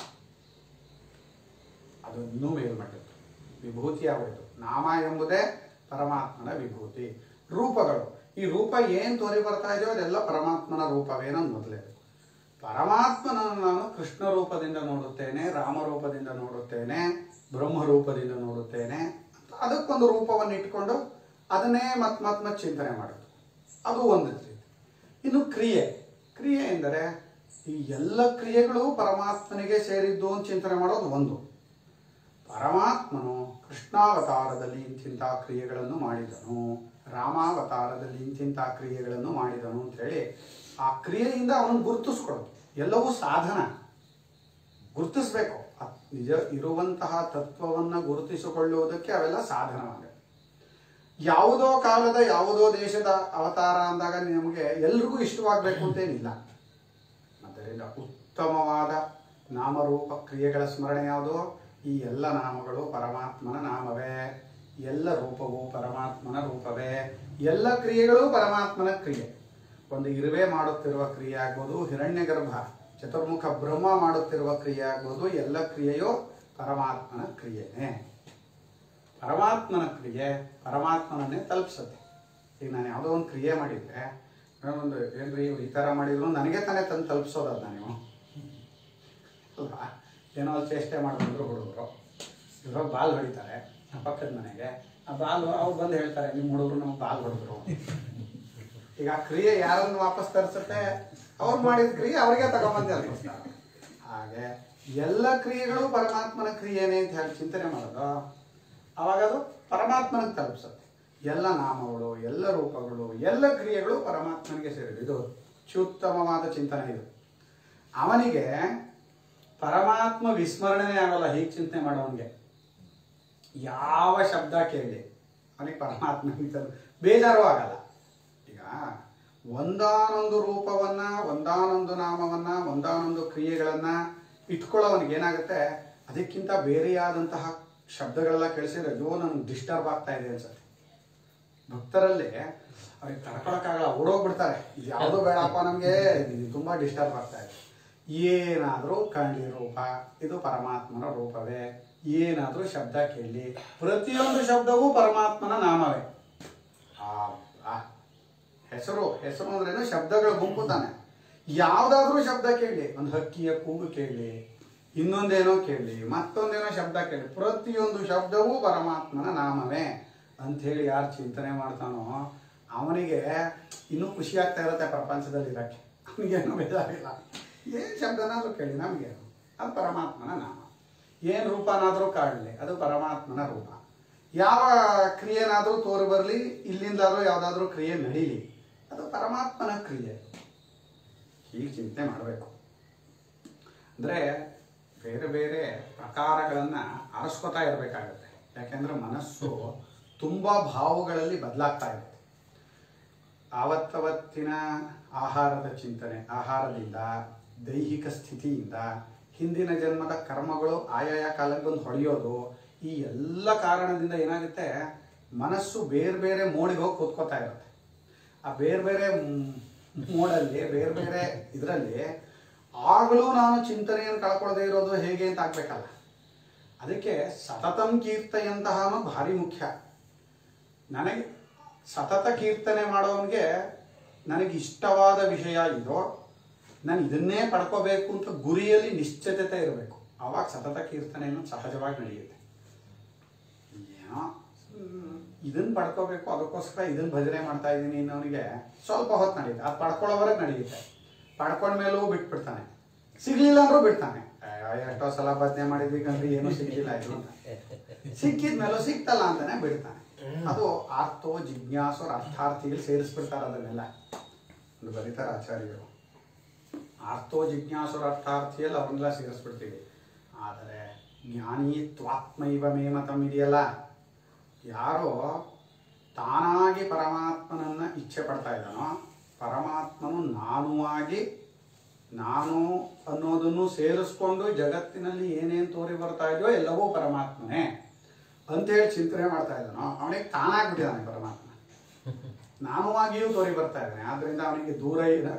ಅದು ಇನ್ನೂ ಮೇಲ್ಮಟ್ಟದ್ದು ವಿಭೂತಿ ಆಗೋಯ್ತು ನಾಮ ಎಂಬುದೇ ಪರಮಾತ್ಮನ ವಿಭೂತಿ ರೂಪಗಳು ಈ ರೂಪ ಏನ್ ತೋರಿ ಬರ್ತಾ ಇದೆಯೋ ಅದೆಲ್ಲ ಪರಮಾತ್ಮನ ರೂಪವೇನೋ ಮೊದಲೇ ಪರಮಾತ್ಮನನ್ನು ನಾನು ಕೃಷ್ಣ ರೂಪದಿಂದ ನೋಡುತ್ತೇನೆ ರಾಮ ರೂಪದಿಂದ ನೋಡುತ್ತೇನೆ ಬ್ರಹ್ಮ ರೂಪದಿಂದ ನೋಡುತ್ತೇನೆ ಅಂತ ಅದಕ್ಕೊಂದು ರೂಪವನ್ನು ಇಟ್ಕೊಂಡು ಅದನ್ನೇ ಮತ್ ಮತ್ ಮತ್ ಚಿಂತನೆ ಮಾಡೋದು ಅದು ಒಂದು ರೀತಿ ಇನ್ನು ಕ್ರಿಯೆ ಕ್ರಿಯೆ ಎಂದರೆ ಈ ಎಲ್ಲ ಕ್ರಿಯೆಗಳು ಪರಮಾತ್ಮನಿಗೆ ಸೇರಿದ್ದು ಅಂತ ಚಿಂತನೆ ಮಾಡೋದು ಒಂದು ಪರಮಾತ್ಮನು ಕೃಷ್ಣಾವತಾರದಲ್ಲಿ ಇಂತಿಂಥ ಕ್ರಿಯೆಗಳನ್ನು ಮಾಡಿದನು ರಾಮಾವತಾರದಲ್ಲಿ ಇಂತಿಂಥ ಕ್ರಿಯೆಗಳನ್ನು ಮಾಡಿದನು ಅಂತ ಹೇಳಿ ಆ ಕ್ರಿಯೆಯಿಂದ ಅವನು ಗುರುತಿಸ್ಕೊಡೋದು ಎಲ್ಲವೂ ಸಾಧನ ಗುರುತಿಸ್ಬೇಕು ಆ ನಿಜ ಇರುವಂತಹ ತತ್ವವನ್ನ ಗುರುತಿಸಿಕೊಳ್ಳುವುದಕ್ಕೆ ಅವೆಲ್ಲ ಸಾಧನವಾಗಿದೆ ಯಾವುದೋ ಕಾಲದ ಯಾವುದೋ ದೇಶದ ಅವತಾರ ಅಂದಾಗ ನಮಗೆ ಎಲ್ರಿಗೂ ಇಷ್ಟವಾಗಬೇಕು ಅಂತೇನಿಲ್ಲ ಆದ್ದರಿಂದ ಉತ್ತಮವಾದ ನಾಮರೂಪ ಕ್ರಿಯೆಗಳ ಸ್ಮರಣೆ ಯಾವುದು ಈ ಎಲ್ಲ ನಾಮಗಳು ಪರಮಾತ್ಮನ ನಾಮವೇ ಎಲ್ಲ ರೂಪವು ಪರಮಾತ್ಮನ ರೂಪವೇ ಎಲ್ಲ ಕ್ರಿಯೆಗಳು ಪರಮಾತ್ಮನ ಕ್ರಿಯೆ ಒಂದು ಇರುವೆ ಮಾಡುತ್ತಿರುವ ಕ್ರಿಯೆ ಆಗ್ಬೋದು ಹಿರಣ್ಯ ಗರ್ಭ ಚತುರ್ಮುಖ ಬ್ರಹ್ಮ ಮಾಡುತ್ತಿರುವ ಕ್ರಿಯೆ ಆಗ್ಬೋದು ಎಲ್ಲ ಕ್ರಿಯೆಯು ಪರಮಾತ್ಮನ ಕ್ರಿಯೆನೇ ಪರಮಾತ್ಮನ ಕ್ರಿಯೆ ಪರಮಾತ್ಮನನ್ನೇ ತಲುಪಿಸುತ್ತೆ ಈಗ ನಾನು ಯಾವುದೋ ಒಂದು ಕ್ರಿಯೆ ಮಾಡಿದ್ರೆ ಏನೋ ಒಂದು ಏನ್ರಿ ಇವ್ರು ಈ ಥರ ಮಾಡಿದ್ರು ನನಗೆ ತಾನೇ ತಂದು ತಲುಪಿಸೋದನ್ನ ನೀವು ಅಲ್ವಾ ಏನೋ ಅಲ್ಲಿ ಚೇಷ್ಟೆ ಮಾಡಿದ್ರು ಹುಡುಗರು ಇವಾಗ ಬಾಲ್ ಹೊಡಿತಾರೆ ಆ ಪಕ್ಕದ ಮನೆಗೆ ಆ ಬಾಲ್ ಅವ್ರು ಬಂದು ಹೇಳ್ತಾರೆ ನಿಮ್ಮ ಹುಡುಗರು ನಮ್ಗೆ ಬಾಲ್ ಹೊಡೆದ್ರು ಈಗ ಆ ಕ್ರಿಯೆ ಯಾರನ್ನು ವಾಪಸ್ ತರಿಸುತ್ತೆ ಅವ್ರು ಮಾಡಿದ ಕ್ರಿಯೆ ಅವ್ರಿಗೆ ತಗೊಂಬಂದು ತಲುಪಿಸ್ತಾರೆ ಹಾಗೆ ಎಲ್ಲ ಕ್ರಿಯೆಗಳು ಪರಮಾತ್ಮನ ಕ್ರಿಯೆನೇ ಅಂತ ಹೇಳಿ ಚಿಂತನೆ ಮಾಡೋದು ಅವಾಗ ಅದು ಪರಮಾತ್ಮನಿಗೆ ತಲುಪಿಸುತ್ತೆ ಎಲ್ಲ ನಾಮಗಳು ಎಲ್ಲ ರೂಪಗಳು ಎಲ್ಲ ಕ್ರಿಯೆಗಳು ಪರಮಾತ್ಮನಿಗೆ ಸೇರಿದೆ ಇದು ಅತ್ಯುತ್ತಮವಾದ ಚಿಂತನೆ ಇದು ಅವನಿಗೆ ಪರಮಾತ್ಮ ವಿಸ್ಮರಣೆನೇ ಆಗೋಲ್ಲ ಹೀಗೆ ಚಿಂತನೆ ಮಾಡೋವನಿಗೆ ಯಾವ ಶಬ್ದ ಕೇಳಿ ಅವನಿಗೆ ಪರಮಾತ್ಮ ಬೇಜಾರು ಆಗಲ್ಲ ಈಗ ಒಂದಾನೊಂದು ರೂಪವನ್ನ ಒಂದಾನೊಂದು ನಾಮವನ್ನ ಒಂದಾನೊಂದು ಕ್ರಿಯೆಗಳನ್ನ ಇಟ್ಕೊಳ್ಳೋವನಿಗೆ ಏನಾಗುತ್ತೆ ಅದಕ್ಕಿಂತ ಬೇರೆಯಾದಂತಹ ಶಬ್ದಗಳೆಲ್ಲ ಕೇಳಿಸಿದ್ರೆ ಅಯ್ಯೋ ನನ್ಗೆ ಡಿಸ್ಟರ್ಬ್ ಆಗ್ತಾ ಇದೆ ಅನ್ಸುತ್ತೆ ಭಕ್ತರಲ್ಲಿ ಅವ್ರಿಗೆ ತಡ್ಕೊಳಕ್ಕಾಗಲ್ಲ ಓಡೋಗ್ಬಿಡ್ತಾರೆ ಇದು ಯಾವುದೋ ಬೇಡಪ್ಪ ನಮಗೆ ಇದು ತುಂಬಾ ಡಿಸ್ಟರ್ಬ್ ಆಗ್ತಾ ಇದೆ ಏನಾದರೂ ಕಂಡಿ ರೂಪ ಇದು ಪರಮಾತ್ಮನ ರೂಪವೇ ಏನಾದರೂ ಶಬ್ದ ಕೇಳಿ ಪ್ರತಿಯೊಂದು ಶಬ್ದವೂ ಪರಮಾತ್ಮನ ನಾಮವೇ ಆ ಆ, ಹೆಸರು ಹೆಸರು ಅಂದ್ರೇನು ಶಬ್ದಗಳ ಗುಂಪು ತಾನೆ ಯಾವ್ದಾದ್ರೂ ಶಬ್ದ ಕೇಳಿ ಒಂದು ಹಕ್ಕಿಯ ಕೂಗು ಕೇಳಿ ಇನ್ನೊಂದೇನೋ ಕೇಳಿ ಮತ್ತೊಂದೇನೋ ಶಬ್ದ ಕೇಳಿ ಪ್ರತಿಯೊಂದು ಶಬ್ದವೂ ಪರಮಾತ್ಮನ ನಾಮವೇ ಅಂತ ಹೇಳಿ ಯಾರು ಚಿಂತನೆ ಮಾಡ್ತಾನೋ ಅವನಿಗೆ ಇನ್ನೂ ಖುಷಿ ಆಗ್ತಾ ಇರುತ್ತೆ ಪ್ರಪಂಚದಲ್ಲಿ ಇರಕ್ಕೆ ಅವನಿಗೇನು ಬೇಜಾರಿಲ್ಲ ಏನ್ ಶಬ್ದನಾದ್ರೂ ಕೇಳಿ ನಮಗೇನು ಅದು ಪರಮಾತ್ಮನ ನಾಮ ಏನ್ ರೂಪನಾದ್ರೂ ಕಾಡಲಿ ಅದು ಪರಮಾತ್ಮನ ರೂಪ ಯಾವ ಕ್ರಿಯೆನಾದ್ರೂ ತೋರು ಬರಲಿ ಇಲ್ಲಿಂದಾದ್ರೂ ಯಾವ್ದಾದ್ರೂ ಕ್ರಿಯೆ ನಡೀಲಿ ಅದು ಪರಮಾತ್ಮನ ಕ್ರಿಯೆ ಹೀಗೆ ಚಿಂತನೆ ಮಾಡಬೇಕು ಅಂದ್ರೆ ಬೇರೆ ಬೇರೆ ಪ್ರಕಾರಗಳನ್ನ ಆರಿಸ್ಕೊತಾ ಇರಬೇಕಾಗತ್ತೆ ಯಾಕೆಂದ್ರೆ ಮನಸ್ಸು ತುಂಬಾ ಭಾವಗಳಲ್ಲಿ ಬದಲಾಗ್ತಾ ಇರುತ್ತೆ ಆವತ್ತವತ್ತಿನ ಆಹಾರದ ಚಿಂತನೆ ಆಹಾರದಿಂದ ದೈಹಿಕ ಸ್ಥಿತಿಯಿಂದ ಹಿಂದಿನ ಜನ್ಮದ ಕರ್ಮಗಳು ಆಯಾಯ ಕಾಲಕ್ಕೆ ಬಂದು ಹೊಡೆಯೋದು ಈ ಎಲ್ಲ ಕಾರಣದಿಂದ ಏನಾಗುತ್ತೆ ಮನಸ್ಸು ಬೇರೆ ಬೇರೆ ಮೋಡಿಗೆ ಹೋಗಿ ಕೂತ್ಕೋತಾ ಇರುತ್ತೆ ಆ ಬೇರೆ ಬೇರೆ ಮ್- ಮೋಡಲ್ಲಿ ಬೇರೆ ಬೇರೆ ಇದರಲ್ಲಿ ಆಗಲೂ ನಾನು ಚಿಂತನೆಯನ್ನು ಕಳ್ಕೊಳ್ಳದೆ ಇರೋದು ಹೇಗೆ ಅಂತ ಆಗ್ಬೇಕಲ್ಲ ಅದಕ್ಕೆ ಸತತಂ ಕೀರ್ತಯಂತಹ ಅನ್ನೋದು ಭಾರಿ ಮುಖ್ಯ ನನಗೆ ಸತತ ಕೀರ್ತನೆ ಮಾಡೋವನಿಗೆ ನನಗೆ ಇಷ್ಟವಾದ ವಿಷಯ ಇದೋ ನಾನು ಇದನ್ನೇ ಪಡ್ಕೋಬೇಕು ಅಂತ ಗುರಿಯಲ್ಲಿ ನಿಶ್ಚಿತತೆ ಇರಬೇಕು ಆವಾಗ ಸತತ ಕೀರ್ತನೆಯನ್ನು ಸಹಜವಾಗಿ ನಡೆಯುತ್ತೆ ಏನೋ ಇದನ್ನ ಪಡ್ಕೋಬೇಕು ಅದಕ್ಕೋಸ್ಕರ ಇದನ್ನ ಭಜನೆ ಮಾಡ್ತಾ ಇದ್ದೀನಿ ಅನ್ನೋನಿಗೆ ಸ್ವಲ್ಪ ಹೊತ್ತು ನಡೆಯುತ್ತೆ ಅದು ಪಡ್ಕೊಳ್ಳೋವರೆಗೆ ನಡೆಯುತ್ತೆ ಪಡ್ಕೊಂಡ್ಮೇಲೂ ಬಿಟ್ಬಿಡ್ತಾನೆ ಸಿಗ್ಲಿಲ್ಲ ಅಂದ್ರೂ ಬಿಡ್ತಾನೆ ಅಯ್ಯೋ, ಎಷ್ಟೋ ಸಲ ಭಜನೆ ಮಾಡಿದ್ವಿ ಕಂಡ್ರಿ ಏನೂ ಸಿಗ್ಲಿಲ್ಲ ಇದು ಅಂತ ಸಿಕ್ಕಿದ್ಮೇಲೂ ಸಿಕ್ತಲ್ಲ ಅಂತಾನೆ ಬಿಡ್ತಾನೆ ಅದು ಆರ್ತೋ ಜಿಜ್ಞಾಸು ಅರ್ಥಾರ್ಥಿಗಳು ಸೇರಿಸ್ಬಿಡ್ತಾರೆ ಅದನ್ನೆಲ್ಲ ಒಂದು ಬರೀತಾರೆ ಆಚಾರ್ಯರು ಆರ್ತೋ ಜಿಜ್ಞಾಸುರ ಅರ್ಥಾರ್ಥಿಯಲ್ಲಿ ಅವ್ರನ್ನೆಲ್ಲ ಸೇರಿಸ್ಬಿಡ್ತೀವಿ ಆದರೆ ಜ್ಞಾನಿ ತ್ವಾತ್ಮೈವ ಮೇಮತಂ ಇದೆಯಲ್ಲ ಯಾರೋ ತಾನಾಗಿ ಪರಮಾತ್ಮನನ್ನ ಇಚ್ಛೆ ಪಡ್ತಾ ಇದ್ದಾನೋ ಪರಮಾತ್ಮನು ನಾನು ಆಗಿ ನಾನು ಅನ್ನೋದನ್ನು ಸೇರಿಸ್ಕೊಂಡು ಜಗತ್ತಿನಲ್ಲಿ ಏನೇನು ತೋರಿ ಬರ್ತಾ ಇದೆಯೋ ಎಲ್ಲವೂ ಪರಮಾತ್ಮನೇ ಅಂತೇಳಿ ಚಿಂತನೆ ಮಾಡ್ತಾ ಇದ್ದಾನೋ ಅವನಿಗೆ ತಾನಾಗ್ಬಿಟ್ಟಿದ್ದಾನೆ ಪರಮಾತ್ಮ ನಾನು ಆಗಿಯೂ ತೋರಿ ಬರ್ತಾ ಇದ್ದಾನೆ ಆದ್ರಿಂದ ಅವನಿಗೆ ದೂರ ಇದೆ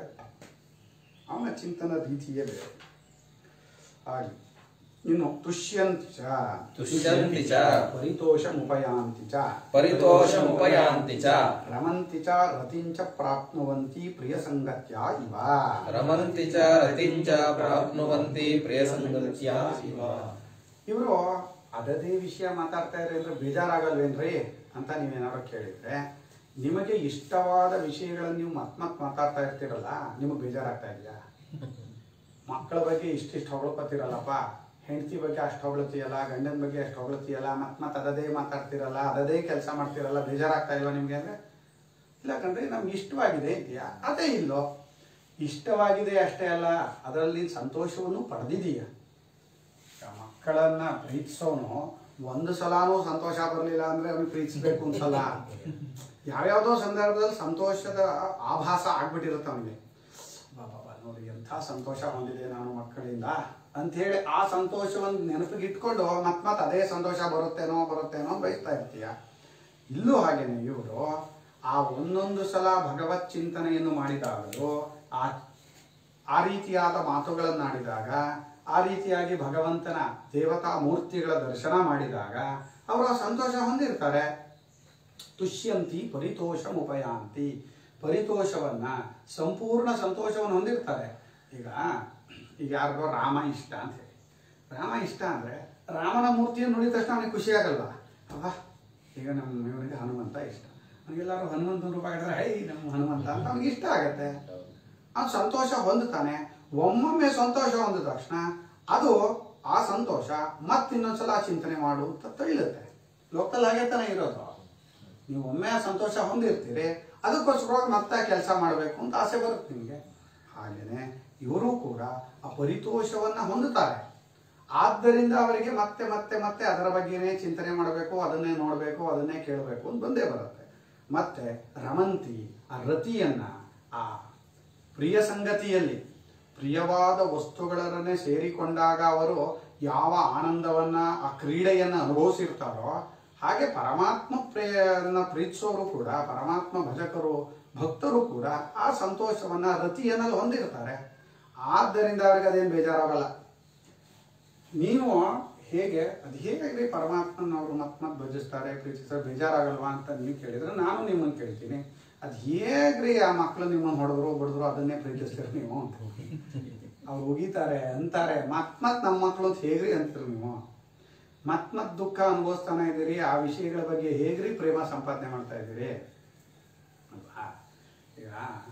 ಅವನ ಚಿಂತನ ರೀತಿಯೇ ಬೇರೆ ಹಾಗೆ ಇನ್ನು ತುಷ್ಯಂತಿ ಚ ತುಷ್ಯಂತಿ ಚ ಪರಿತೋಷಮುಪಯಾಂತಿ ಚ ಪರಿತೋಷಮುಪಯಾಂತಿ ಚ ರಮಂತಿ ಚ ರತಿಂಚ ಪ್ರಾಪ್ನುವಂತಿ ಪ್ರಿಯ ಸಂಗತ್ಯ ಇವ ರಮಂತಿ ಚ ರತಿಂಚ ಪ್ರಾಪ್ನುವಂತಿ ಪ್ರಿಯ ಸಂಗತ್ಯ ಇವ ಇವರು ಅದದೇ ವಿಷಯ ಮಾತಾಡ್ತಾ ಇದ್ರೆ ಅಂದ್ರೆ ಬೇಜಾರಾಗಲ್ವೇನ್ರಿ ಅಂತ ನೀವೇನಾದ್ರು ಕೇಳಿದ್ರೆ ನಿಮಗೆ ಇಷ್ಟವಾದ ವಿಷಯಗಳನ್ನು ನೀವು ಮತ್ ಮತ್ ಮಾತಾಡ್ತಾ ಇರ್ತೀರಲ್ಲ ನಿಮಗೆ ಬೇಜಾರಾಗ್ತಾ ಇದೆಯಾ ಮಕ್ಕಳ ಬಗ್ಗೆ ಇಷ್ಟಿಷ್ಟು ಹೊಗಳ್ಕೊತಿರಲ್ಲಪ್ಪ ಹೆಂಡತಿ ಬಗ್ಗೆ ಅಷ್ಟು ಹೊಗಳ್ತೀಯಲ್ಲ ಗಂಡನ ಬಗ್ಗೆ ಅಷ್ಟು ಹೊಗಳ್ತೀಯಲ್ಲ ಮತ್ ಮತ್ ಅದದೇ ಮಾತಾಡ್ತಿರಲ್ಲ ಅದದೇ ಕೆಲಸ ಮಾಡ್ತಿರಲ್ಲ ಬೇಜಾರಾಗ್ತಾ ಇಲ್ವಾ ನಿಮ್ಗೆ ಅಂದ್ರೆ ಇಲ್ಲ ಕಣ್ರಿ ನಮ್ಗೆ ಇಷ್ಟವಾಗಿದೆ ಇದೆಯಾ ಅದೇ ಇಲ್ಲೋ ಇಷ್ಟವಾಗಿದೆ ಅಷ್ಟೇ ಅಲ್ಲ ಅದರಲ್ಲಿ ಸಂತೋಷವನ್ನು ಪಡೆದಿದೀಯ ಆ ಮಕ್ಕಳನ್ನ ಪ್ರೀತಿಸೋನು ಒಂದು ಸಲಾನೂ ಸಂತೋಷ ಬರಲಿಲ್ಲ ಅಂದ್ರೆ ಅವ್ನಿಗೆ ಪ್ರೀತಿಸ್ಬೇಕು ಅನ್ಸಲ್ಲ ಯಾವ್ಯಾವ್ದೋ ಸಂದರ್ಭದಲ್ಲಿ ಸಂತೋಷದ ಆಭಾಸ ಆಗ್ಬಿಟ್ಟಿರುತ್ತೆ ಅವನಿಗೆ ಬಾಬಾ ನೋಡಿ ಎಂಥ ಸಂತೋಷ ಹೊಂದಿದೆ ನಾನು ಮಕ್ಕಳಿಂದ ಅಂಥೇಳಿ ಆ ಸಂತೋಷವನ್ನು ನೆನಪಿಗೆ ಇಟ್ಕೊಂಡು ಮತ್ ಮತ್ ಅದೇ ಸಂತೋಷ ಬರುತ್ತೇನೋ ಬರುತ್ತೇನೋ ಬಯಸ್ತಾ ಇರ್ತೀಯ ಇಲ್ಲೂ ಹಾಗೇನೆ ಇವರು ಆ ಒಂದೊಂದು ಸಲ ಭಗವತ್ ಚಿಂತನೆಯನ್ನು ಮಾಡಿದಾಗಲೂ ಆ ಆ ರೀತಿಯಾದ ಮಾತುಗಳನ್ನಾಡಿದಾಗ ಆ ರೀತಿಯಾಗಿ ಭಗವಂತನ ದೇವತಾ ಮೂರ್ತಿಗಳ ದರ್ಶನ ಮಾಡಿದಾಗ ಅವರು ಆ ಸಂತೋಷ ಹೊಂದಿರ್ತಾರೆ ತುಷ್ಯಂತಿ ಪರಿತೋಷಮುಪಯಾಂತಿ ಪರಿತೋಷವನ್ನ ಸಂಪೂರ್ಣ ಸಂತೋಷವನ್ನು ಹೊಂದಿರ್ತಾರೆ ಈಗ ಈಗ ಯಾರಿಗೋ ರಾಮ ಇಷ್ಟ ಅಂತ ಹೇಳಿ ರಾಮ ಇಷ್ಟ ಅಂದ್ರೆ ರಾಮನ ಮೂರ್ತಿಯನ್ನು ನೋಡಿದ ತಕ್ಷಣ ಅವನಿಗೆ ಖುಷಿ ಆಗಲ್ವಾ ಅಬ್ಬಾ ಈಗ ನಮ್ಮ ಇವನಿಗೆ ಹನುಮಂತ ಇಷ್ಟ ಅವನಿಗೆಲ್ಲರೂ ಹನುಮಂತನ ರೂಪ ಹಿಡಿದ್ರೆ ಐ ನಮ್ಮ ಹನುಮಂತ ಅಂತ ಅವನಿಗೆ ಇಷ್ಟ ಆಗತ್ತೆ ಅವ್ನು ಸಂತೋಷ ಹೊಂದುತ್ತಾನೆ ಒಮ್ಮೊಮ್ಮೆ ಸಂತೋಷ ಹೊಂದಿದ ತಕ್ಷಣ ಅದು ಆ ಸಂತೋಷ ಮತ್ತಿನ್ನೊಂದ್ಸಲ ಚಿಂತನೆ ಮಾಡು ಅಂತ ತೈಲುತ್ತೆ ಲೋಕಲ್ ಹಾಗೆ ತಾನೇ ಇರೋದು ನೀವು ಒಮ್ಮೆ ಆ ಸಂತೋಷ ಹೊಂದಿರ್ತೀರಿ ಅದಕ್ಕೋಸ್ಕರವಾಗಿ ಮತ್ತೆ ಕೆಲಸ ಮಾಡಬೇಕು ಅಂತ ಆಸೆ ಬರುತ್ತೆ ನಿಮಗೆ ಹಾಗೇನೆ ಇವರು ಕೂಡ ಆ ಪರಿತೋಷವನ್ನ ಹೊಂದುತ್ತಾರೆ ಆದ್ದರಿಂದ ಅವರಿಗೆ ಮತ್ತೆ ಮತ್ತೆ ಮತ್ತೆ ಅದರ ಬಗ್ಗೆನೇ ಚಿಂತನೆ ಮಾಡಬೇಕು ಅದನ್ನೇ ನೋಡಬೇಕು ಅದನ್ನೇ ಕೇಳಬೇಕು ಅಂತ ಬಂದೇ ಬರುತ್ತೆ ಮತ್ತೆ ರಮಂತಿ ಆ ರತಿಯನ್ನ ಆ ಪ್ರಿಯ ಸಂಗತಿಯಲ್ಲಿ ಪ್ರಿಯವಾದ ವಸ್ತುಗಳನ್ನೇ ಸೇರಿಕೊಂಡಾಗ ಅವರು ಯಾವ ಆನಂದವನ್ನ ಆ ಕ್ರೀಡೆಯನ್ನ ಅನುಭವಿಸಿರ್ತಾರೋ ಹಾಗೆ ಪರಮಾತ್ಮ ಪ್ರಿಯನ್ನ ಪ್ರೀತಿಸೋರು ಕೂಡ ಪರಮಾತ್ಮ ಭಜಕರು ಭಕ್ತರು ಕೂಡ ಆ ಸಂತೋಷವನ್ನ ರತಿಯನ್ನಲ್ಲಿ ಹೊಂದಿರ್ತಾರೆ ಆದ್ದರಿಂದ ಅವರಿಗೆ ಅದೇನು ಬೇಜಾರಾಗಲ್ಲ ನೀವು ಹೇಗೆ ಅದು ಹೇಗೆ ಪರಮಾತ್ಮನ ಅವರು ಮತ್ ಮತ್ ಭಜಿಸ್ತಾರೆ ಪ್ರೀತಿಸ್ತಾರೆ ಬೇಜಾರಾಗಲ್ವಾ ಅಂತ ನೀವು ಕೇಳಿದ್ರೆ ನಾನು ನಿಮ್ಮನ್ನು ಕೇಳ್ತೀನಿ ಅದು ಹೇಗ್ರಿ ಆ ಮಕ್ಕಳು ನಿಮ್ಮನ್ನು ಹೊಡೆದ್ರು ಬಡಿದ್ರು ಅದನ್ನೇ ಪ್ರೀತಿಸ್ತೀರಿ ನೀವು ಅಂತ ಅವ್ರು ಉಗಿತಾರೆ ಅಂತಾರೆ ಮತ್ ಮತ್ ನಮ್ಮ ಮಕ್ಕಳು ಅಂತ ಹೇಗ್ರಿ ಅಂತೀರಿ ನೀವು ಮತ್ ಮತ್ ದುಃಖ ಅನುಭವಿಸ್ತಾನೆ ಇದ್ದೀರಿ ಆ ವಿಷಯಗಳ ಬಗ್ಗೆ ಹೇಗ್ರಿ ಪ್ರೇಮ ಸಂಪಾದನೆ ಮಾಡ್ತಾ ಇದ್ದೀರಿ ಅಲ್ವಾ ಈಗ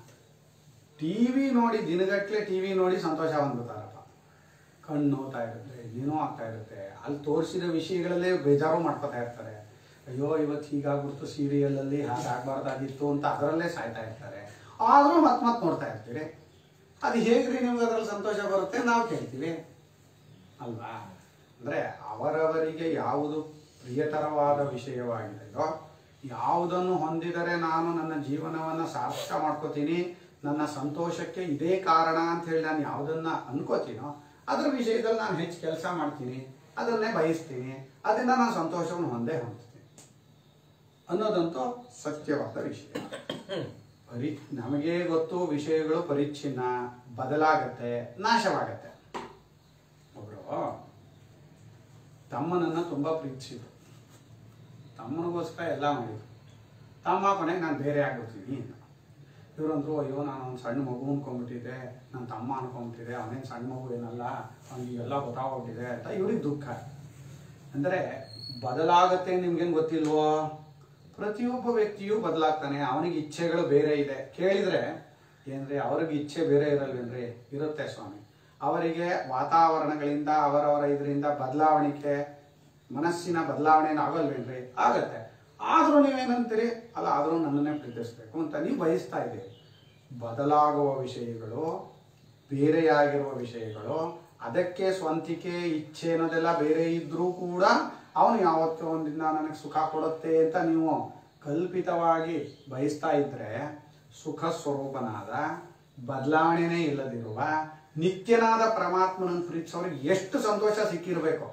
ಟಿವಿ ನೋಡಿ ದಿನಗಟ್ಲೆ ಟಿವಿ ನೋಡಿ ಸಂತೋಷ ಹೊಂದ್ಬಿಡ್ತಾರಪ್ಪ ಕಣ್ಣು ನೋತಾ ಇರುತ್ತೆ ಏನೋ ಆಗ್ತಾ ಇರುತ್ತೆ ಅಲ್ಲಿ ತೋರಿಸಿದ ವಿಷಯಗಳಲ್ಲೇ ಬೇಜಾರು ಮಾಡ್ಕೊತಾ ಇರ್ತಾರೆ ಅಯ್ಯೋ ಇವತ್ತು ಹೀಗಾಗ್ಬಿಡ್ತು ಸೀರಿಯಲ್ ಅಲ್ಲಿ ಹಾಗಾಗ್ಬಾರ್ದಾಗಿತ್ತು ಅಂತ ಅದರಲ್ಲೇ ಸಾಯ್ತಾ ಇರ್ತಾರೆ ಆದ್ರೂ ಮತ್ ಮತ್ ನೋಡ್ತಾ ಇರ್ತೀರಿ ಅದು ಹೇಗ್ರಿ ನಿಮ್ಗೆ ಅದ್ರಲ್ಲಿ ಸಂತೋಷ ಬರುತ್ತೆ ನಾವು ಕೇಳ್ತೀವಿ ಅಲ್ವಾ ಅಂದ್ರೆ ಅವರವರಿಗೆ ಯಾವುದು ಪ್ರಿಯತರವಾದ ವಿಷಯವಾಗಿದೆಯೋ ಯಾವುದನ್ನು ಹೊಂದಿದರೆ ನಾನು ನನ್ನ ಜೀವನವನ್ನ ಸಾರ್ಥಕ ಮಾಡ್ಕೋತೀನಿ ನನ್ನ ಸಂತೋಷಕ್ಕೆ ಇದೇ ಕಾರಣ ಅಂತ ಹೇಳಿ ನಾನು ಯಾವುದನ್ನ ಅನ್ಕೋತೀನೋ ಅದರ ವಿಷಯದಲ್ಲಿ ನಾನು ಹೆಚ್ಚು ಕೆಲಸ ಮಾಡ್ತೀನಿ ಅದನ್ನೇ ಬಯಸ್ತೀನಿ ಅದರಿಂದ ನಾನು ಸಂತೋಷವನ್ನು ಹೊಂದೇ ಹೊಂದ್ತೀನಿ ಅನ್ನೋದಂತೂ ಸತ್ಯವಾದ ವಿಷಯ ಪರಿ ನಮಗೆ ಗೊತ್ತು ವಿಷಯಗಳು ಪರಿಚ್ಛಿನ್ನ ಬದಲಾಗತ್ತೆ ನಾಶವಾಗತ್ತೆ ಒಬ್ರು ತಮ್ಮನನ್ನ ತುಂಬಾ ಪ್ರೀತಿಸಿದ್ರು ತಮ್ಮನಿಗೋಸ್ಕರ ಎಲ್ಲ ಮಾಡಿದ್ರು ತಮ್ಮ ಕೊನೆಗೆ ನಾನು ಬೇರೆ ಆಗ್ಬಿಡ್ತೀನಿ ಅಂತ ಇವ್ರಂದ್ರು ಅಯ್ಯೋ ನಾನು ಒಂದು ಸಣ್ಣ ಮಗು ಅನ್ಕೊಂಡ್ಬಿಟ್ಟಿದ್ದೆ ನನ್ನ ತಮ್ಮ ಅನ್ಕೊಂಡ್ಬಿಟ್ಟಿದೆ ಅವನೇನು ಸಣ್ಣ ಮಗು ಏನಲ್ಲ ಅವ್ನಿಗೆ ಎಲ್ಲ ಗೊತ್ತಾಗೋಗ್ಬಿಟ್ಟಿದೆ ಅಂತ ಇವ್ರಿಗೆ ದುಃಖ ಅಂದರೆ ಬದಲಾಗತ್ತೆ ನಿಮ್ಗೇನು ಗೊತ್ತಿಲ್ವೋ ಪ್ರತಿಯೊಬ್ಬ ವ್ಯಕ್ತಿಯೂ ಬದಲಾಗ್ತಾನೆ ಅವನಿಗೆ ಇಚ್ಛೆಗಳು ಬೇರೆ ಇದೆ ಕೇಳಿದ್ರೆ ಏನ್ರಿ ಅವ್ರಿಗೆ ಇಚ್ಛೆ ಬೇರೆ ಇರಲ್ವೇನ್ರಿ ಇರುತ್ತೆ ಸ್ವಾಮಿ ಅವರಿಗೆ ವಾತಾವರಣಗಳಿಂದ ಅವರವರ ಇದರಿಂದ ಬದಲಾವಣೆಗೆ ಮನಸ್ಸಿನ ಬದಲಾವಣೆ ಏನು ಆಗಲ್ವೇನ್ರಿ ಆಗತ್ತೆ ಆದ್ರೂ ನೀವೇನಂತೀರಿ ಅಲ್ಲ ಆದ್ರೂ ನನ್ನನ್ನೇ ಪ್ರೀತಿಸ್ಬೇಕು ಅಂತ ನೀವು ಬಯಸ್ತಾ ಇದ್ದೀರಿ ಬದಲಾಗುವ ವಿಷಯಗಳು ಬೇರೆಯಾಗಿರುವ ವಿಷಯಗಳು ಅದಕ್ಕೆ ಸ್ವಂತಿಕೆ ಇಚ್ಛೆ ಅನ್ನೋದೆಲ್ಲ ಬೇರೆ ಇದ್ರೂ ಕೂಡ ಅವನು ಯಾವತ್ತೋ ಒಂದಿನ ನನಗೆ ಸುಖ ಕೊಡುತ್ತೆ ಅಂತ ನೀವು ಕಲ್ಪಿತವಾಗಿ ಬಯಸ್ತಾ ಇದ್ರೆ ಸುಖ ಸ್ವರೂಪನಾದ ಬದಲಾವಣೆನೇ ಇಲ್ಲದಿರುವ ನಿತ್ಯನಾದ ಪರಮಾತ್ಮನನ್ನು ಪ್ರೀತಿಸೋರಿಗೆ ಎಷ್ಟು ಸಂತೋಷ ಸಿಕ್ಕಿರ್ಬೇಕು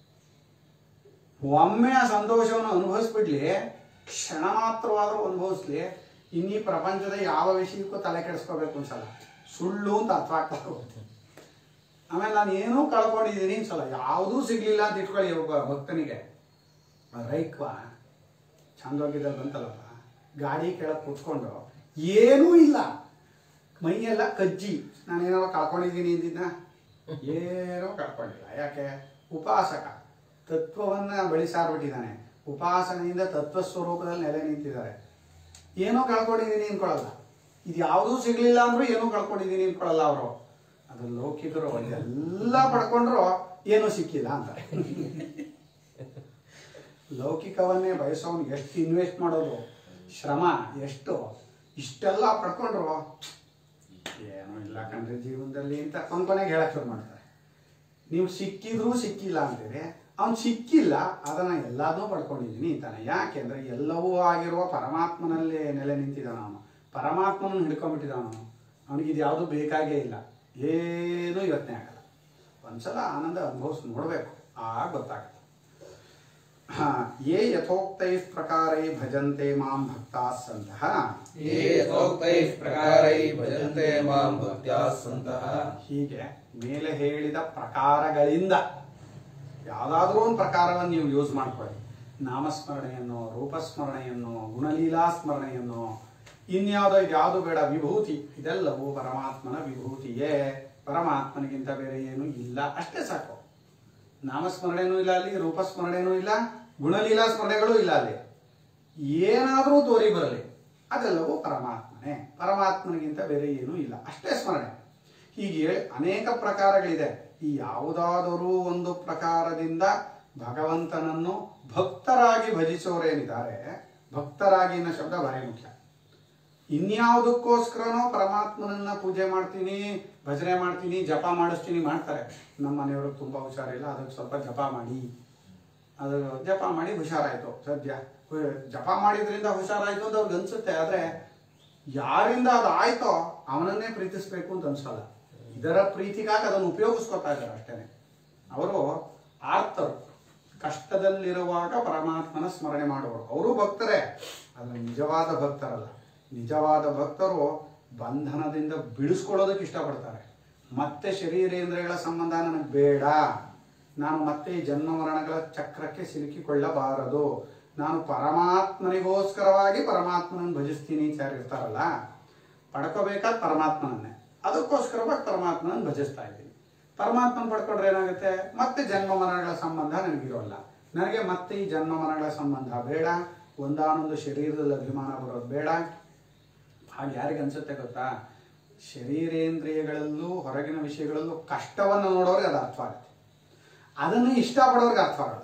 ಒಮ್ಮೆ ಆ ಸಂತೋಷವನ್ನು ಅನುಭವಿಸ್ಬಿಡ್ಲಿ ಕ್ಷಣ ಮಾತ್ರವಾದರೂ ಅನುಭವಿಸ್ಲಿ ಇನ್ನೀ ಪ್ರಪಂಚದ ಯಾವ ವಿಷಯಕ್ಕೂ ತಲೆ ಕೆಡಿಸ್ಕೋಬೇಕು ಅನ್ಸಲ್ಲ ಸುಳ್ಳು ಅಂತ ಅರ್ಥ ಆಗ್ತಾ ಹೋಗುತ್ತೆ ಆಮೇಲೆ ನಾನು ಏನೂ ಕಳ್ಕೊಂಡಿದ್ದೀನಿ ಅನ್ಸಲ್ಲ ಯಾವುದೂ ಸಿಗ್ಲಿಲ್ಲ ಅಂತ ಇಟ್ಕೊಳ್ಳಿ ಒಬ್ಬ ಭಕ್ತನಿಗೆ ರೈಕ್ವ ಚಂದೋಗಿದ್ದಲ್ಲಿ ಬಂತಲ್ಲಪ್ಪ ಗಾಡಿ ಕೆಳಗೆ ಕೂತ್ಕೊಂಡು ಏನೂ ಇಲ್ಲ ಮೈಯೆಲ್ಲ ಕಜ್ಜಿ ನಾನೇನೋ ಕಳ್ಕೊಂಡಿದ್ದೀನಿ ಅಂದಿದ್ನ ಏನೂ ಕಳ್ಕೊಂಡಿಲ್ಲ ಯಾಕೆ ಉಪಾಸಕ ತತ್ವವನ್ನ ಬೆಳೆಸಾರ್ಬಿಟ್ಟಿದ್ದಾನೆ ಉಪಾಸನೆಯಿಂದ ತತ್ವ ಸ್ವರೂಪದಲ್ಲಿ ನೆಲೆ ನಿಂತಿದ್ದಾರೆ ಏನೋ ಕಳ್ಕೊಂಡಿದ್ದೀನಿ ಅನ್ಕೊಳ್ಳಲ್ಲ ಇದು ಯಾವುದೂ ಸಿಗ್ಲಿಲ್ಲ ಅಂದ್ರೂ ಏನೋ ಕಳ್ಕೊಂಡಿದ್ದೀನಿ ಅನ್ಕೊಳ್ಳಲ್ಲ ಅವರು ಅದು ಲೌಕಿಕರು ಎಲ್ಲ ಪಡ್ಕೊಂಡ್ರು ಏನೂ ಸಿಕ್ಕಿಲ್ಲ ಅಂತ ಲೌಕಿಕವನ್ನೇ ಬಯಸೋನು ಎಷ್ಟು ಇನ್ವೆಸ್ಟ್ ಮಾಡೋದು ಶ್ರಮ ಎಷ್ಟು ಇಷ್ಟೆಲ್ಲ ಪಡ್ಕೊಂಡ್ರು ಏನೂ ಇಲ್ಲ ಕಣ್ರಿ ಜೀವನದಲ್ಲಿ ಅಂತ ಕೊನೆ ಕೊನೆಗೆ ಹೇಳಕ್ ಶುರು ಮಾಡ್ತಾರೆ ನೀವು ಸಿಕ್ಕಿದ್ರೂ ಸಿಕ್ಕಿಲ್ಲ ಅಂತೀರಿ ಅವ್ನು ಸಿಕ್ಕಿಲ್ಲ ಅದನ್ನ ಎಲ್ಲದೂ ಪಡ್ಕೊಂಡಿದ್ದೀನಿ ಅಂತಾನೆ ಯಾಕೆಂದ್ರೆ ಎಲ್ಲವೂ ಆಗಿರುವ ಪರಮಾತ್ಮನಲ್ಲಿ ನೆಲೆ ನಿಂತಿದ್ದಾನ ಅವನು ಪರಮಾತ್ಮನ ಹಿಡ್ಕೊಂಡ್ಬಿಟ್ಟಿದ್ದಾನ ಅವನು ಅವನಿಗೆ ಇದು ಯಾವುದು ಬೇಕಾಗೇ ಇಲ್ಲ ಏನೂ ಯೋಚನೆ ಆಗಲ್ಲ ಒಂದ್ಸಲ ಆನಂದ ಅನುಭವಿಸಿ ನೋಡ್ಬೇಕು ಆಗ ಗೊತ್ತಾಗುತ್ತೆ ಹಾ ಯೇ ಯಥೋಕ್ತೈ ಪ್ರಕಾರೈ ಭಜಂತೆ ಮಾಂ ಭಕ್ತಾ ಸಂತಹ ये यथोक्तैः प्रकारैः भजन्ते मां भक्त्या सन्तः ಹೀಗೆ ಮೇಲೆ ಹೇಳಿದ ಪ್ರಕಾರಗಳಿಂದ ಯಾವುದಾದ್ರೂ ಒಂದು ಪ್ರಕಾರವನ್ನು ನೀವು ಯೂಸ್ ಮಾಡ್ಕೊಳ್ಳಿ ನಾಮಸ್ಮರಣೆಯನ್ನು ರೂಪಸ್ಮರಣೆಯನ್ನು ಗುಣಲೀಲಾ ಸ್ಮರಣೆಯನ್ನು ಇನ್ಯಾವುದೋ ಇದ್ಯಾವುದು ಬೇಡ ವಿಭೂತಿ ಇದೆಲ್ಲವೂ ಪರಮಾತ್ಮನ ವಿಭೂತಿಯೇ ಪರಮಾತ್ಮನಿಗಿಂತ ಬೇರೆ ಏನೂ ಇಲ್ಲ ಅಷ್ಟೇ ಸಾಕು ನಾಮಸ್ಮರಣೆನೂ ಇಲ್ಲ ಅಲ್ಲಿ ರೂಪಸ್ಮರಣೆನೂ ಇಲ್ಲ ಗುಣಲೀಲಾ ಸ್ಮರಣೆಗಳೂ ಇಲ್ಲ ಅಲ್ಲಿ ಏನಾದರೂ ತೋರಿ ಬರಲಿ ಅದೆಲ್ಲವೂ ಪರಮಾತ್ಮನೇ ಪರಮಾತ್ಮನಿಗಿಂತ ಬೇರೆ ಏನೂ ಇಲ್ಲ ಅಷ್ಟೇ ಸ್ಮರಣೆ ಹೀಗೆ ಅನೇಕ ಪ್ರಕಾರಗಳಿದೆ ಈ ಯಾವುದಾದರೂ ಒಂದು ಪ್ರಕಾರದಿಂದ ಭಗವಂತನನ್ನು ಭಕ್ತರಾಗಿ ಭಜಿಸೋರೇನಿದ್ದಾರೆ ಭಕ್ತರಾಗಿ ಅನ್ನೋ ಶಬ್ದ ಭಾರಿ ಮುಖ್ಯ ಇನ್ಯಾವುದಕ್ಕೋಸ್ಕರನೋ ಪರಮಾತ್ಮನನ್ನ ಪೂಜೆ ಮಾಡ್ತೀನಿ ಭಜನೆ ಮಾಡ್ತೀನಿ ಜಪ ಮಾಡಿಸ್ತೀನಿ ಮಾಡ್ತಾರೆ ನಮ್ಮ ಮನೆಯವ್ರಿಗೆ ತುಂಬಾ ಹುಷಾರಿಲ್ಲ ಅದಕ್ಕೆ ಸ್ವಲ್ಪ ಜಪ ಮಾಡಿ ಅದು ಜಪ ಮಾಡಿ ಹುಷಾರಾಯ್ತು ಸದ್ಯ ಹು- ಜಪ ಮಾಡಿದ್ರಿಂದ ಹುಷಾರಾಯ್ತು ಅಂತ ಅವ್ರಿಗೆ ಅನ್ಸುತ್ತೆ ಆದ್ರೆ ಯಾರಿಂದ ಅದು ಆಯ್ತೋ ಅವನನ್ನೇ ಪ್ರೀತಿಸ್ಬೇಕು ಅಂತ ಅನ್ಸಲ್ಲ ಇದರ ಪ್ರೀತಿಗಾಗಿ ಅದನ್ನು ಉಪಯೋಗಿಸ್ಕೊತಾ ಇದ್ದಾರೆ ಅಷ್ಟೇನೆ ಅವರು ಆರ್ತರು ಕಷ್ಟದಲ್ಲಿರುವಾಗ ಪರಮಾತ್ಮನ ಸ್ಮರಣೆ ಮಾಡುವರು ಅವರು ಭಕ್ತರೇ ಆದರೆ ನಿಜವಾದ ಭಕ್ತರಲ್ಲ ನಿಜವಾದ ಭಕ್ತರು ಬಂಧನದಿಂದ ಬಿಡಿಸ್ಕೊಳ್ಳೋದಕ್ಕೆ ಇಷ್ಟಪಡ್ತಾರೆ ಮತ್ತೆ ಶರೀರೇಂದ್ರಿಯಗಳ ಸಂಬಂಧ ನನಗೆ ಬೇಡ ನಾನು ಮತ್ತೆ ಈ ಜನ್ಮ ಮರಣಗಳ ಚಕ್ರಕ್ಕೆ ಸಿಲುಕಿಕೊಳ್ಳಬಾರದು ನಾನು ಪರಮಾತ್ಮನಿಗೋಸ್ಕರವಾಗಿ ಪರಮಾತ್ಮನನ್ನು ಭಜಿಸ್ತೀನಿ ಅಂತ ಯಾರು ಇರ್ತಾರಲ್ಲ ಪಡ್ಕೋಬೇಕಾದ ಪರಮಾತ್ಮನನ್ನೇ ಅದಕ್ಕೋಸ್ಕರವಾಗಿ ಪರಮಾತ್ಮನನ್ನು ಭಜಿಸ್ತಾ ಇದ್ದೀನಿ ಪರಮಾತ್ಮನ ಪಡ್ಕೊಂಡ್ರೆ ಏನಾಗುತ್ತೆ ಮತ್ತೆ ಜನ್ಮ ಮರಣಗಳ ಸಂಬಂಧ ನನಗಿರೋಲ್ಲ ನನಗೆ ಮತ್ತೆ ಈ ಜನ್ಮ ಮರಣಗಳ ಸಂಬಂಧ ಬೇಡ ಒಂದಾನೊಂದು ಶರೀರದಲ್ಲಿ ಅಭಿಮಾನ ಬರೋದು ಬೇಡ ಹಾಗೆ ಯಾರಿಗೆ ಅನ್ಸುತ್ತೆ ಗೊತ್ತಾ ಶರೀರೇಂದ್ರಿಯಗಳಲ್ಲೂ ಹೊರಗಿನ ವಿಷಯಗಳಲ್ಲೂ ಕಷ್ಟವನ್ನು ನೋಡೋರಿಗೆ ಅದು ಅರ್ಥ ಆಗುತ್ತೆ ಅದನ್ನು ಇಷ್ಟಪಡೋರಿಗೆ ಅರ್ಥ ಆಗಲ್ಲ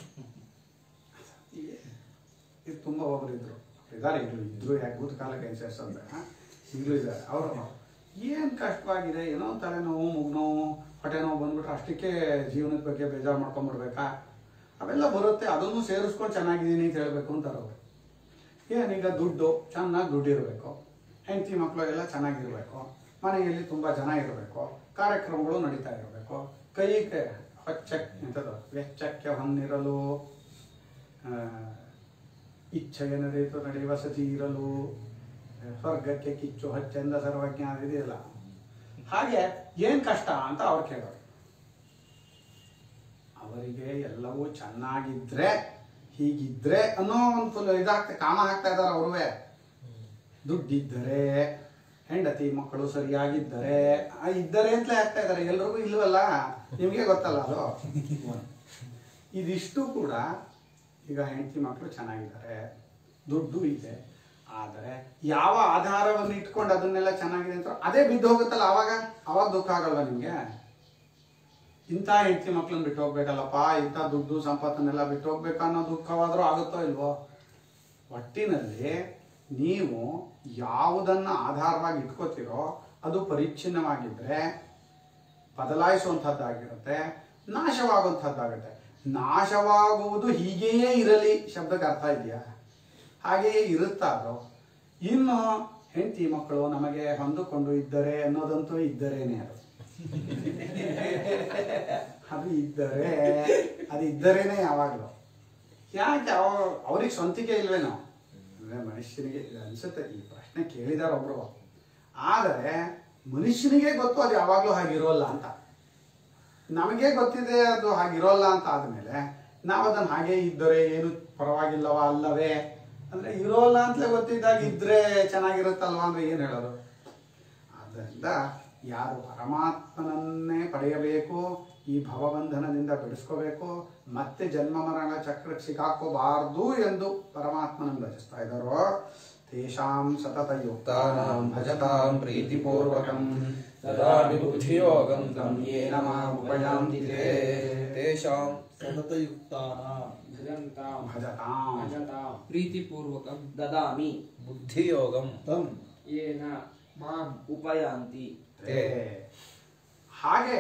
ಇದು ತುಂಬ ಒಬ್ರು ಇದ್ರು ಇದ್ದಾರೆ ಇದ್ರು ಇದ್ರು ಯಾಕೆ ಭೂತಕಾಲಕ್ಕೆ ಅನ್ಸರ್ಸಂದ್ರೆ ಈಗಲೂ ಇದ್ದಾರೆ ಅವರು ಏನು ಕಷ್ಟವಾಗಿದೆ ಏನೋ ತಲೆನೋವು ಮುಗ್ನೋವು ಹೊಟ್ಟೆ ನೋವು ಬಂದ್ಬಿಟ್ರೆ ಅಷ್ಟಕ್ಕೆ ಜೀವನದ ಬಗ್ಗೆ ಬೇಜಾರು ಮಾಡ್ಕೊಂಡ್ಬಿಡ್ಬೇಕಾ ಅವೆಲ್ಲ ಬರುತ್ತೆ ಅದನ್ನು ಸೇರಿಸ್ಕೊಂಡು ಚೆನ್ನಾಗಿದ್ದೀನಿ ಅಂತ ಹೇಳ್ಬೇಕು ಅಂತಾರೆ ಅವರು ಏನೀಗ ದುಡ್ಡು ಚೆನ್ನಾಗಿ ದುಡ್ಡು ಇರಬೇಕು ಹೆಂಡತಿ ಮಕ್ಕಳು ಎಲ್ಲ ಚೆನ್ನಾಗಿರ್ಬೇಕು ಮನೆಯಲ್ಲಿ ತುಂಬ ಜನ ಇರಬೇಕು ಕಾರ್ಯಕ್ರಮಗಳು ನಡೀತಾ ಇರಬೇಕು ಕೈಗೆ ಹೊಚ್ಚ ಎಂಥದ್ದು ವೆಚ್ಚಕ್ಕೆ ಹೊನ್ನಿರಲು ಆ, ಇಚ್ಛೆಗೆ ನಡೆಯಿತು ನಡೆಯುವ ವಸತಿ ಇರಲು ಸ್ವರ್ಗಕ್ಕೆ ಕಿಚ್ಚು ಹಚ್ಚೆಂದ ಸರ್ವಜ್ಞ ಇದೆಯಲ್ಲ ಹಾಗೆ ಏನ್ ಕಷ್ಟ ಅಂತ ಅವ್ರು ಕೇಳೋರು ಅವರಿಗೆ ಎಲ್ಲವೂ ಚೆನ್ನಾಗಿದ್ರೆ ಹೀಗಿದ್ರೆ ಅನ್ನೋ ಒಂದು ಫುಲ್ ಇದಾಗ್ತಾ ಕಾಮ ಹಾಕ್ತಾ ಇದಾರೆ ಅವ್ರುವೆ ದುಡ್ಡಿದ್ದರೆ ಹೆಂಡತಿ ಮಕ್ಕಳು ಸರಿಯಾಗಿದ್ದರೆ ಆ ಇದ್ದರೆ ಅಂತಲೇ ಆಗ್ತಾ ಇದ್ದಾರೆ ಎಲ್ರಿಗೂ ಇಲ್ವಲ್ಲ ನಿಮಗೆ ಗೊತ್ತಲ್ಲ ಅದು ಇದಿಷ್ಟು ಕೂಡ ಈಗ ಹೆಂಡತಿ ಮಕ್ಕಳು ಚೆನ್ನಾಗಿದ್ದಾರೆ ದುಡ್ಡು ಇದೆ ಆದರೆ ಯಾವ ಆಧಾರವನ್ನು ಇಟ್ಕೊಂಡು ಅದನ್ನೆಲ್ಲ ಚೆನ್ನಾಗಿದೆ ಅಂತ ಅದೇ ಬಿದ್ದು ಹೋಗುತ್ತಲ್ಲ ಅವಾಗ ಅವಾಗ ದುಃಖ ಆಗಲ್ವಾ ನಿಮಗೆ ಇಂಥ ಹೆಂಡತಿ ಮಕ್ಳನ್ನ ಬಿಟ್ಟು ಹೋಗ್ಬೇಕಲ್ಲಪ್ಪ ಇಂಥ ದುಡ್ಡು ಸಂಪತ್ತನ್ನೆಲ್ಲ ಬಿಟ್ಟು ಹೋಗ್ಬೇಕು ಅನ್ನೋ ದುಃಖವಾದರೂ ಆಗುತ್ತೋ ಇಲ್ವೋ ಒಟ್ಟಿನಲ್ಲಿ ನೀವು ಯಾವುದನ್ನ ಆಧಾರವಾಗಿ ಇಟ್ಕೋತೀರೋ ಅದು ಪರಿಚ್ಛಿನ್ನವಾಗಿದ್ರೆ ಬದಲಾಯಿಸುವಂಥದ್ದಾಗಿರುತ್ತೆ ನಾಶವಾಗುವಂಥದ್ದಾಗುತ್ತೆ ನಾಶವಾಗುವುದು ಹೀಗೆಯೇ ಇರಲಿ ಶಬ್ದಕ್ಕೆ ಅರ್ಥ ಇದೆಯಾ ಹಾಗೆಯೇ ಇರುತ್ತಾ ಅದು ಇನ್ನು ಹೆಂಡತಿ ಮಕ್ಕಳು ನಮಗೆ ಹೊಂದಿಕೊಂಡು ಇದ್ದರೆ ಅನ್ನೋದಂತೂ ಇದ್ದರೇನೆ ಅದು ಅದು ಇದ್ದರೆ ಅದು ಇದ್ದರೇನೆ ಯಾವಾಗಲೂ ಯಾಕೆ ಅವ ಅವ್ರಿಗೆ ಸ್ವಂತಿಕೆ ಇಲ್ವೇನೋ ಅಂದ್ರೆ ಮನುಷ್ಯನಿಗೆ ಇದು ಅನ್ಸುತ್ತೆ ಈ ಪ್ರಶ್ನೆ ಕೇಳಿದಾರ ಒಬ್ರು ಆದರೆ ಮನುಷ್ಯನಿಗೆ ಗೊತ್ತು ಅದು ಯಾವಾಗಲೂ ಹಾಗಿರೋಲ್ಲ ಅಂತ ನಮಗೆ ಗೊತ್ತಿದೆ ಅದು ಹಾಗಿರೋಲ್ಲ ಅಂತ ಆದ್ಮೇಲೆ ನಾವು ಅದನ್ನ ಹಾಗೆ ಇದ್ದರೆ ಏನು ಪರವಾಗಿಲ್ಲವ ಅಲ್ಲವೇ ಅಂದ್ರೆ ಇರೋಲ್ಲ ಅಂತಲೇ ಗೊತ್ತಿದ್ದಾಗ ಇದ್ರೆ ಚೆನ್ನಾಗಿರುತ್ತಲ್ವಾ ಅಂದ್ರೆ ಏನು ಹೇಳೋದು ಆದ್ದರಿಂದ ಯಾರು ಪರಮಾತ್ಮನನ್ನೇ ಪಡೆಯಬೇಕು ಈ ಭವಬಂಧನದಿಂದ ಬಿಡಿಸ್ಕೋಬೇಕು ಮತ್ತೆ ಜನ್ಮ ಮರಣ ಚಕ್ರಕ್ಕೆ ಸಿಗಾಕೋಬಾರ್ದು ಎಂದು ಪರಮಾತ್ಮನನ್ನು ಭಜಿಸ್ತಾ ಇದ್ದಾರೋ ತೇಷಾಂ ಸತತ ಯುಕ್ತಾನಾಂ ಭಜತಾಂ ಪ್ರೀತಿಪೂರ್ವಕಂ ದದಾಮಿ ಬುದ್ಧಿಯೋಗಂ ತಂ ಯೇನ ಮಾಂ ಉಪಯಾಂತಿ ತೇ ತೇಷಾಂ ಸತತಯುಕ್ತಾನಾಂ ಭಜಂತಾಂ ಭಜತಾಂ ಭಜತಾಂ ಪ್ರೀತಿಪೂರ್ವಕಂ ದದಾಮಿ ಬುದ್ಧಿಯೋಗಂ ತಂ ಯೇನ ಮಾಂ ಉಪಯಾಂತಿ ತೇ. ಹಾಗೆ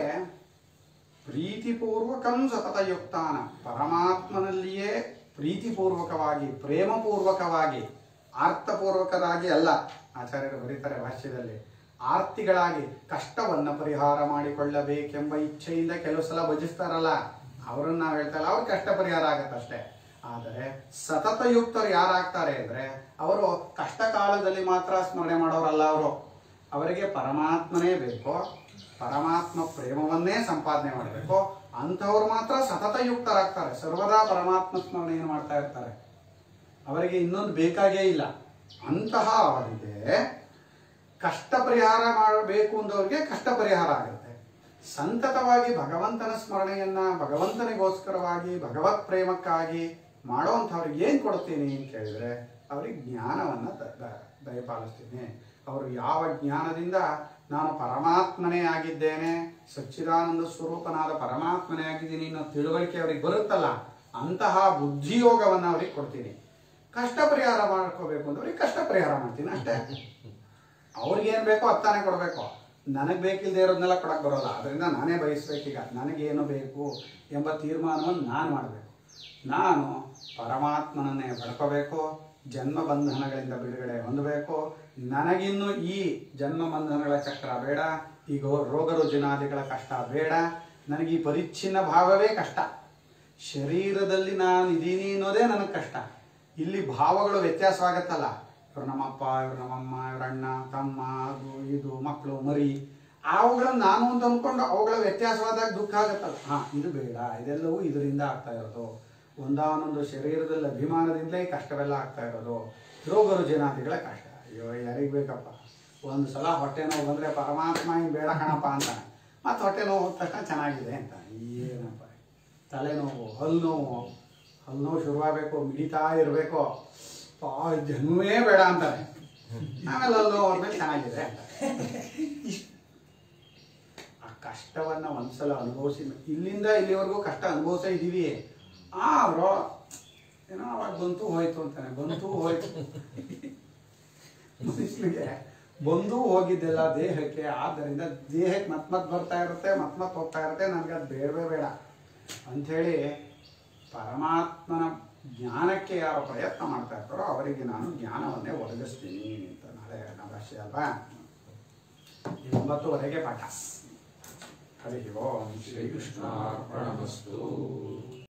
ಪ್ರೀತಿಪೂರ್ವಕಂ ಸತತಯುಕ್ತಾನ ಪರಮಾತ್ಮನಲ್ಲಿಯೇ ಪ್ರೀತಿಪೂರ್ವಕವಾಗಿ ಪ್ರೇಮಪೂರ್ವಕವಾಗಿ ಅರ್ಥಪೂರ್ವಕರಾಗಿ ಅಲ್ಲ ಆಚಾರ್ಯರು ಬರೀತಾರೆ ಭಾಷ್ಯದಲ್ಲಿ ಆರ್ತಿಗಳಾಗಿ ಕಷ್ಟವನ್ನ ಪರಿಹಾರ ಮಾಡಿಕೊಳ್ಳಬೇಕೆಂಬ ಇಚ್ಛೆಯಿಂದ ಕೆಲವು ಸಲ ಭಜಿಸ್ತಾರಲ್ಲ ಅವ್ರನ್ನ ನಾವು ಹೇಳ್ತಲ್ಲ ಅವ್ರ ಕಷ್ಟ ಪರಿಹಾರ ಆಗತ್ತಷ್ಟೇ ಆದರೆ ಸತತಯುಕ್ತರು ಯಾರಾಗ್ತಾರೆ ಅಂದ್ರೆ ಅವರು ಕಷ್ಟ ಕಾಲದಲ್ಲಿ ಮಾತ್ರ ಸ್ಮರಣೆ ಮಾಡೋರಲ್ಲ ಅವರು ಅವರಿಗೆ ಪರಮಾತ್ಮನೇ ಬೇಕು ಪರಮಾತ್ಮ ಪ್ರೇಮವನ್ನೇ ಸಂಪಾದನೆ ಮಾಡಬೇಕು ಅಂಥವ್ರು ಮಾತ್ರ ಸತತಯುಕ್ತರಾಗ್ತಾರೆ ಸರ್ವದಾ ಪರಮಾತ್ಮ ಸ್ಮರಣೆಯನ್ನು ಮಾಡ್ತಾ ಇರ್ತಾರೆ ಅವರಿಗೆ ಇನ್ನೊಂದು ಬೇಕಾಗೇ ಇಲ್ಲ ಅಂತಹ ಅವರಿಗೆ ಕಷ್ಟ ಪರಿಹಾರ ಮಾಡಬೇಕು ಅಂದವ್ರಿಗೆ ಕಷ್ಟ ಪರಿಹಾರ ಆಗುತ್ತೆ ಸಂತತವಾಗಿ ಭಗವಂತನ ಸ್ಮರಣೆಯನ್ನ ಭಗವಂತನಿಗೋಸ್ಕರವಾಗಿ ಭಗವತ್ ಪ್ರೇಮಕ್ಕಾಗಿ ಮಾಡೋವಂಥವ್ರಿಗೆ ಏನು ಕೊಡ್ತೀನಿ ಅಂತ ಕೇಳಿದ್ರೆ ಅವ್ರಿಗೆ ಜ್ಞಾನವನ್ನ ದ- ದ- ದಯಪಾಲಿಸ್ತೀನಿ ಅವರು ಯಾವ ಜ್ಞಾನದಿಂದ ನಾನು ಪರಮಾತ್ಮನೇ ಆಗಿದ್ದೇನೆ ಸಚ್ಚಿದಾನಂದ ಸ್ವರೂಪನಾದ ಪರಮಾತ್ಮನೇ ಆಗಿದ್ದೀನಿ ಅನ್ನೋ ತಿಳುವಳಿಕೆ ಅವ್ರಿಗೆ ಬರುತ್ತಲ್ಲ ಅಂತಹ ಬುದ್ಧಿಯೋಗವನ್ನು ಅವ್ರಿಗೆ ಕೊಡ್ತೀನಿ ಕಷ್ಟ ಪರಿಹಾರ ಮಾಡ್ಕೋಬೇಕು ಅಂದ್ರೆ ಅವ್ರಿಗೆ ಕಷ್ಟ ಪರಿಹಾರ ಮಾಡ್ತೀನಿ ಅಷ್ಟೇ ಅವ್ರಿಗೆ ಏನ್ ಬೇಕೋ ಅತ್ತಾನೆ ಕೊಡಬೇಕು ನನಗೆ ಬೇಕಿಲ್ಲದೆ ಇರೋದನ್ನೆಲ್ಲ ಕೊಡಕ್ ಬರೋಲ್ಲ ಅದರಿಂದ ನಾನೇ ಬಯಸ್ಬೇಕೀಗ ನನಗೇನು ಬೇಕು ಎಂಬ ತೀರ್ಮಾನವನ್ನು ನಾನು ಮಾಡಬೇಕು ನಾನು ಪರಮಾತ್ಮನನ್ನೇ ಪಡ್ಕೋಬೇಕು ಜನ್ಮ ಬಂಧನಗಳಿಂದ ಬಿಡುಗಡೆ ಹೊಂದಬೇಕು ನನಗಿನ್ನು ಈ ಜನ್ಮ ಬಂಧನಗಳ ಚಕ್ರ ಬೇಡ ಈಗ ರೋಗ ರುಜಿನಾದಿಗಳ ಕಷ್ಟ ಬೇಡ ನನಗೆ ಈ ಪರಿಚ್ಛಿನ್ನ ಭಾವವೇ ಕಷ್ಟ ಶರೀರದಲ್ಲಿ ನಾನು ಇದ್ದೀನಿ ಅನ್ನೋದೇ ನನಗೆ ಕಷ್ಟ ಇಲ್ಲಿ ಭಾವಗಳು ವ್ಯತ್ಯಾಸವಾಗತ್ತಲ್ಲ ಇವ್ರು ನಮ್ಮಪ್ಪ ಇವ್ರು ನಮ್ಮಮ್ಮ ಇವ್ರ ಅಣ್ಣ ತಮ್ಮ ಅದು ಇದು ಮಕ್ಕಳು ಮರಿ ಅವುಗಳನ್ನ ನಾನು ಅಂತ ಅಂದ್ಕೊಂಡು ಅವುಗಳ ವ್ಯತ್ಯಾಸವಾದಾಗ ದುಃಖ ಆಗತ್ತಲ್ಲ ಹಾ ಇದು ಬೇಡ ಇದೆಲ್ಲವೂ ಇದರಿಂದ ಆಗ್ತಾ ಇರೋದು ಒಂದಾನೊಂದು ಶರೀರದಲ್ಲಿ ಅಭಿಮಾನದಿಂದಲೇ ಈ ಕಷ್ಟವೆಲ್ಲ ಆಗ್ತಾ ಇರೋದು ರೋಗ ರುಜಿನಾದಿಗಳ ಕಷ್ಟ ಅಯ್ಯೋ ಯಾರಿಗೆ ಬೇಕಪ್ಪ ಒಂದು ಸಲ ಹೊಟ್ಟೆ ನೋವು ಬಂದ್ರೆ ಪರಮಾತ್ಮ ಹಿಂಗೆ ಬೇಡ ಕಣಪ್ಪ ಅಂತಾನೆ ಮತ್ತೆ ಹೊಟ್ಟೆ ನೋವು ಹೋದ ತಕ್ಷಣ ಚೆನ್ನಾಗಿದೆ ಅಂತ ಏನಪ್ಪ ತಲೆನೋವು ಹಲ್ಲು ನೋವು ಹಲ್ಲು ನೋವು ಶುರುವಾಗಬೇಕು ಮಿಡಿತಾ ಇರಬೇಕು ಪಾ ಜನ್ಮವೇ ಬೇಡ ಅಂತಾರೆ ಆಮೇಲೆ ಹಲ್ಲು ನೋವು ಹೋದ್ಮೇಲೆ ಚೆನ್ನಾಗಿದೆ ಅಂತ ಇಷ್ಟ್- ಆ ಕಷ್ಟವನ್ನ ಒಂದ್ಸಲ ಅನುಭವಿಸಿ ಇಲ್ಲಿಂದ ಇಲ್ಲಿವರೆಗೂ ಕಷ್ಟ ಅನುಭವಿಸ ಇದೀವಿ ಆದ್ರೂ ಏನೋ ಅವಾಗ ಬಂತು ಹೋಯ್ತು ಅಂತಾನೆ ಬಂತು ಹೋಯ್ತು ಮನುಷ್ಯನಿಗೆ ಬಂದು ಹೋಗಿದ್ದೆಲ್ಲ ದೇಹಕ್ಕೆ ಆದ್ದರಿಂದ ದೇಹಕ್ಕೆ ಮತ್ ಮತ್ ಬರ್ತಾ ಇರುತ್ತೆ ಮತ್ ಮತ್ ಹೋಗ್ತಾ ಇರುತ್ತೆ ನನಗೆ ಅದು ಬೇಡವೇ ಬೇಡ ಅಂಥೇಳಿ ಪರಮಾತ್ಮನ ಜ್ಞಾನಕ್ಕೆ ಯಾರು ಪ್ರಯತ್ನ ಮಾಡ್ತಾ ಇರ್ತಾರೋ ಅವರಿಗೆ ನಾನು ಜ್ಞಾನವನ್ನೇ ಒದಗಿಸ್ತೀನಿ ಅಂತ ನಾಳೆ ನಮ್ಮ ಭಾಷೆ ಅಲ್ವಾ ಈ ಒಂಬತ್ತುವರೆಗೆ ಪಾಠ ಹರಿ ಓಂ ಶ್ರೀಕೃಷ್ಣ ಶ್ರೀಕೃಷ್ಣಾರ್ಪಣಮಸ್ತು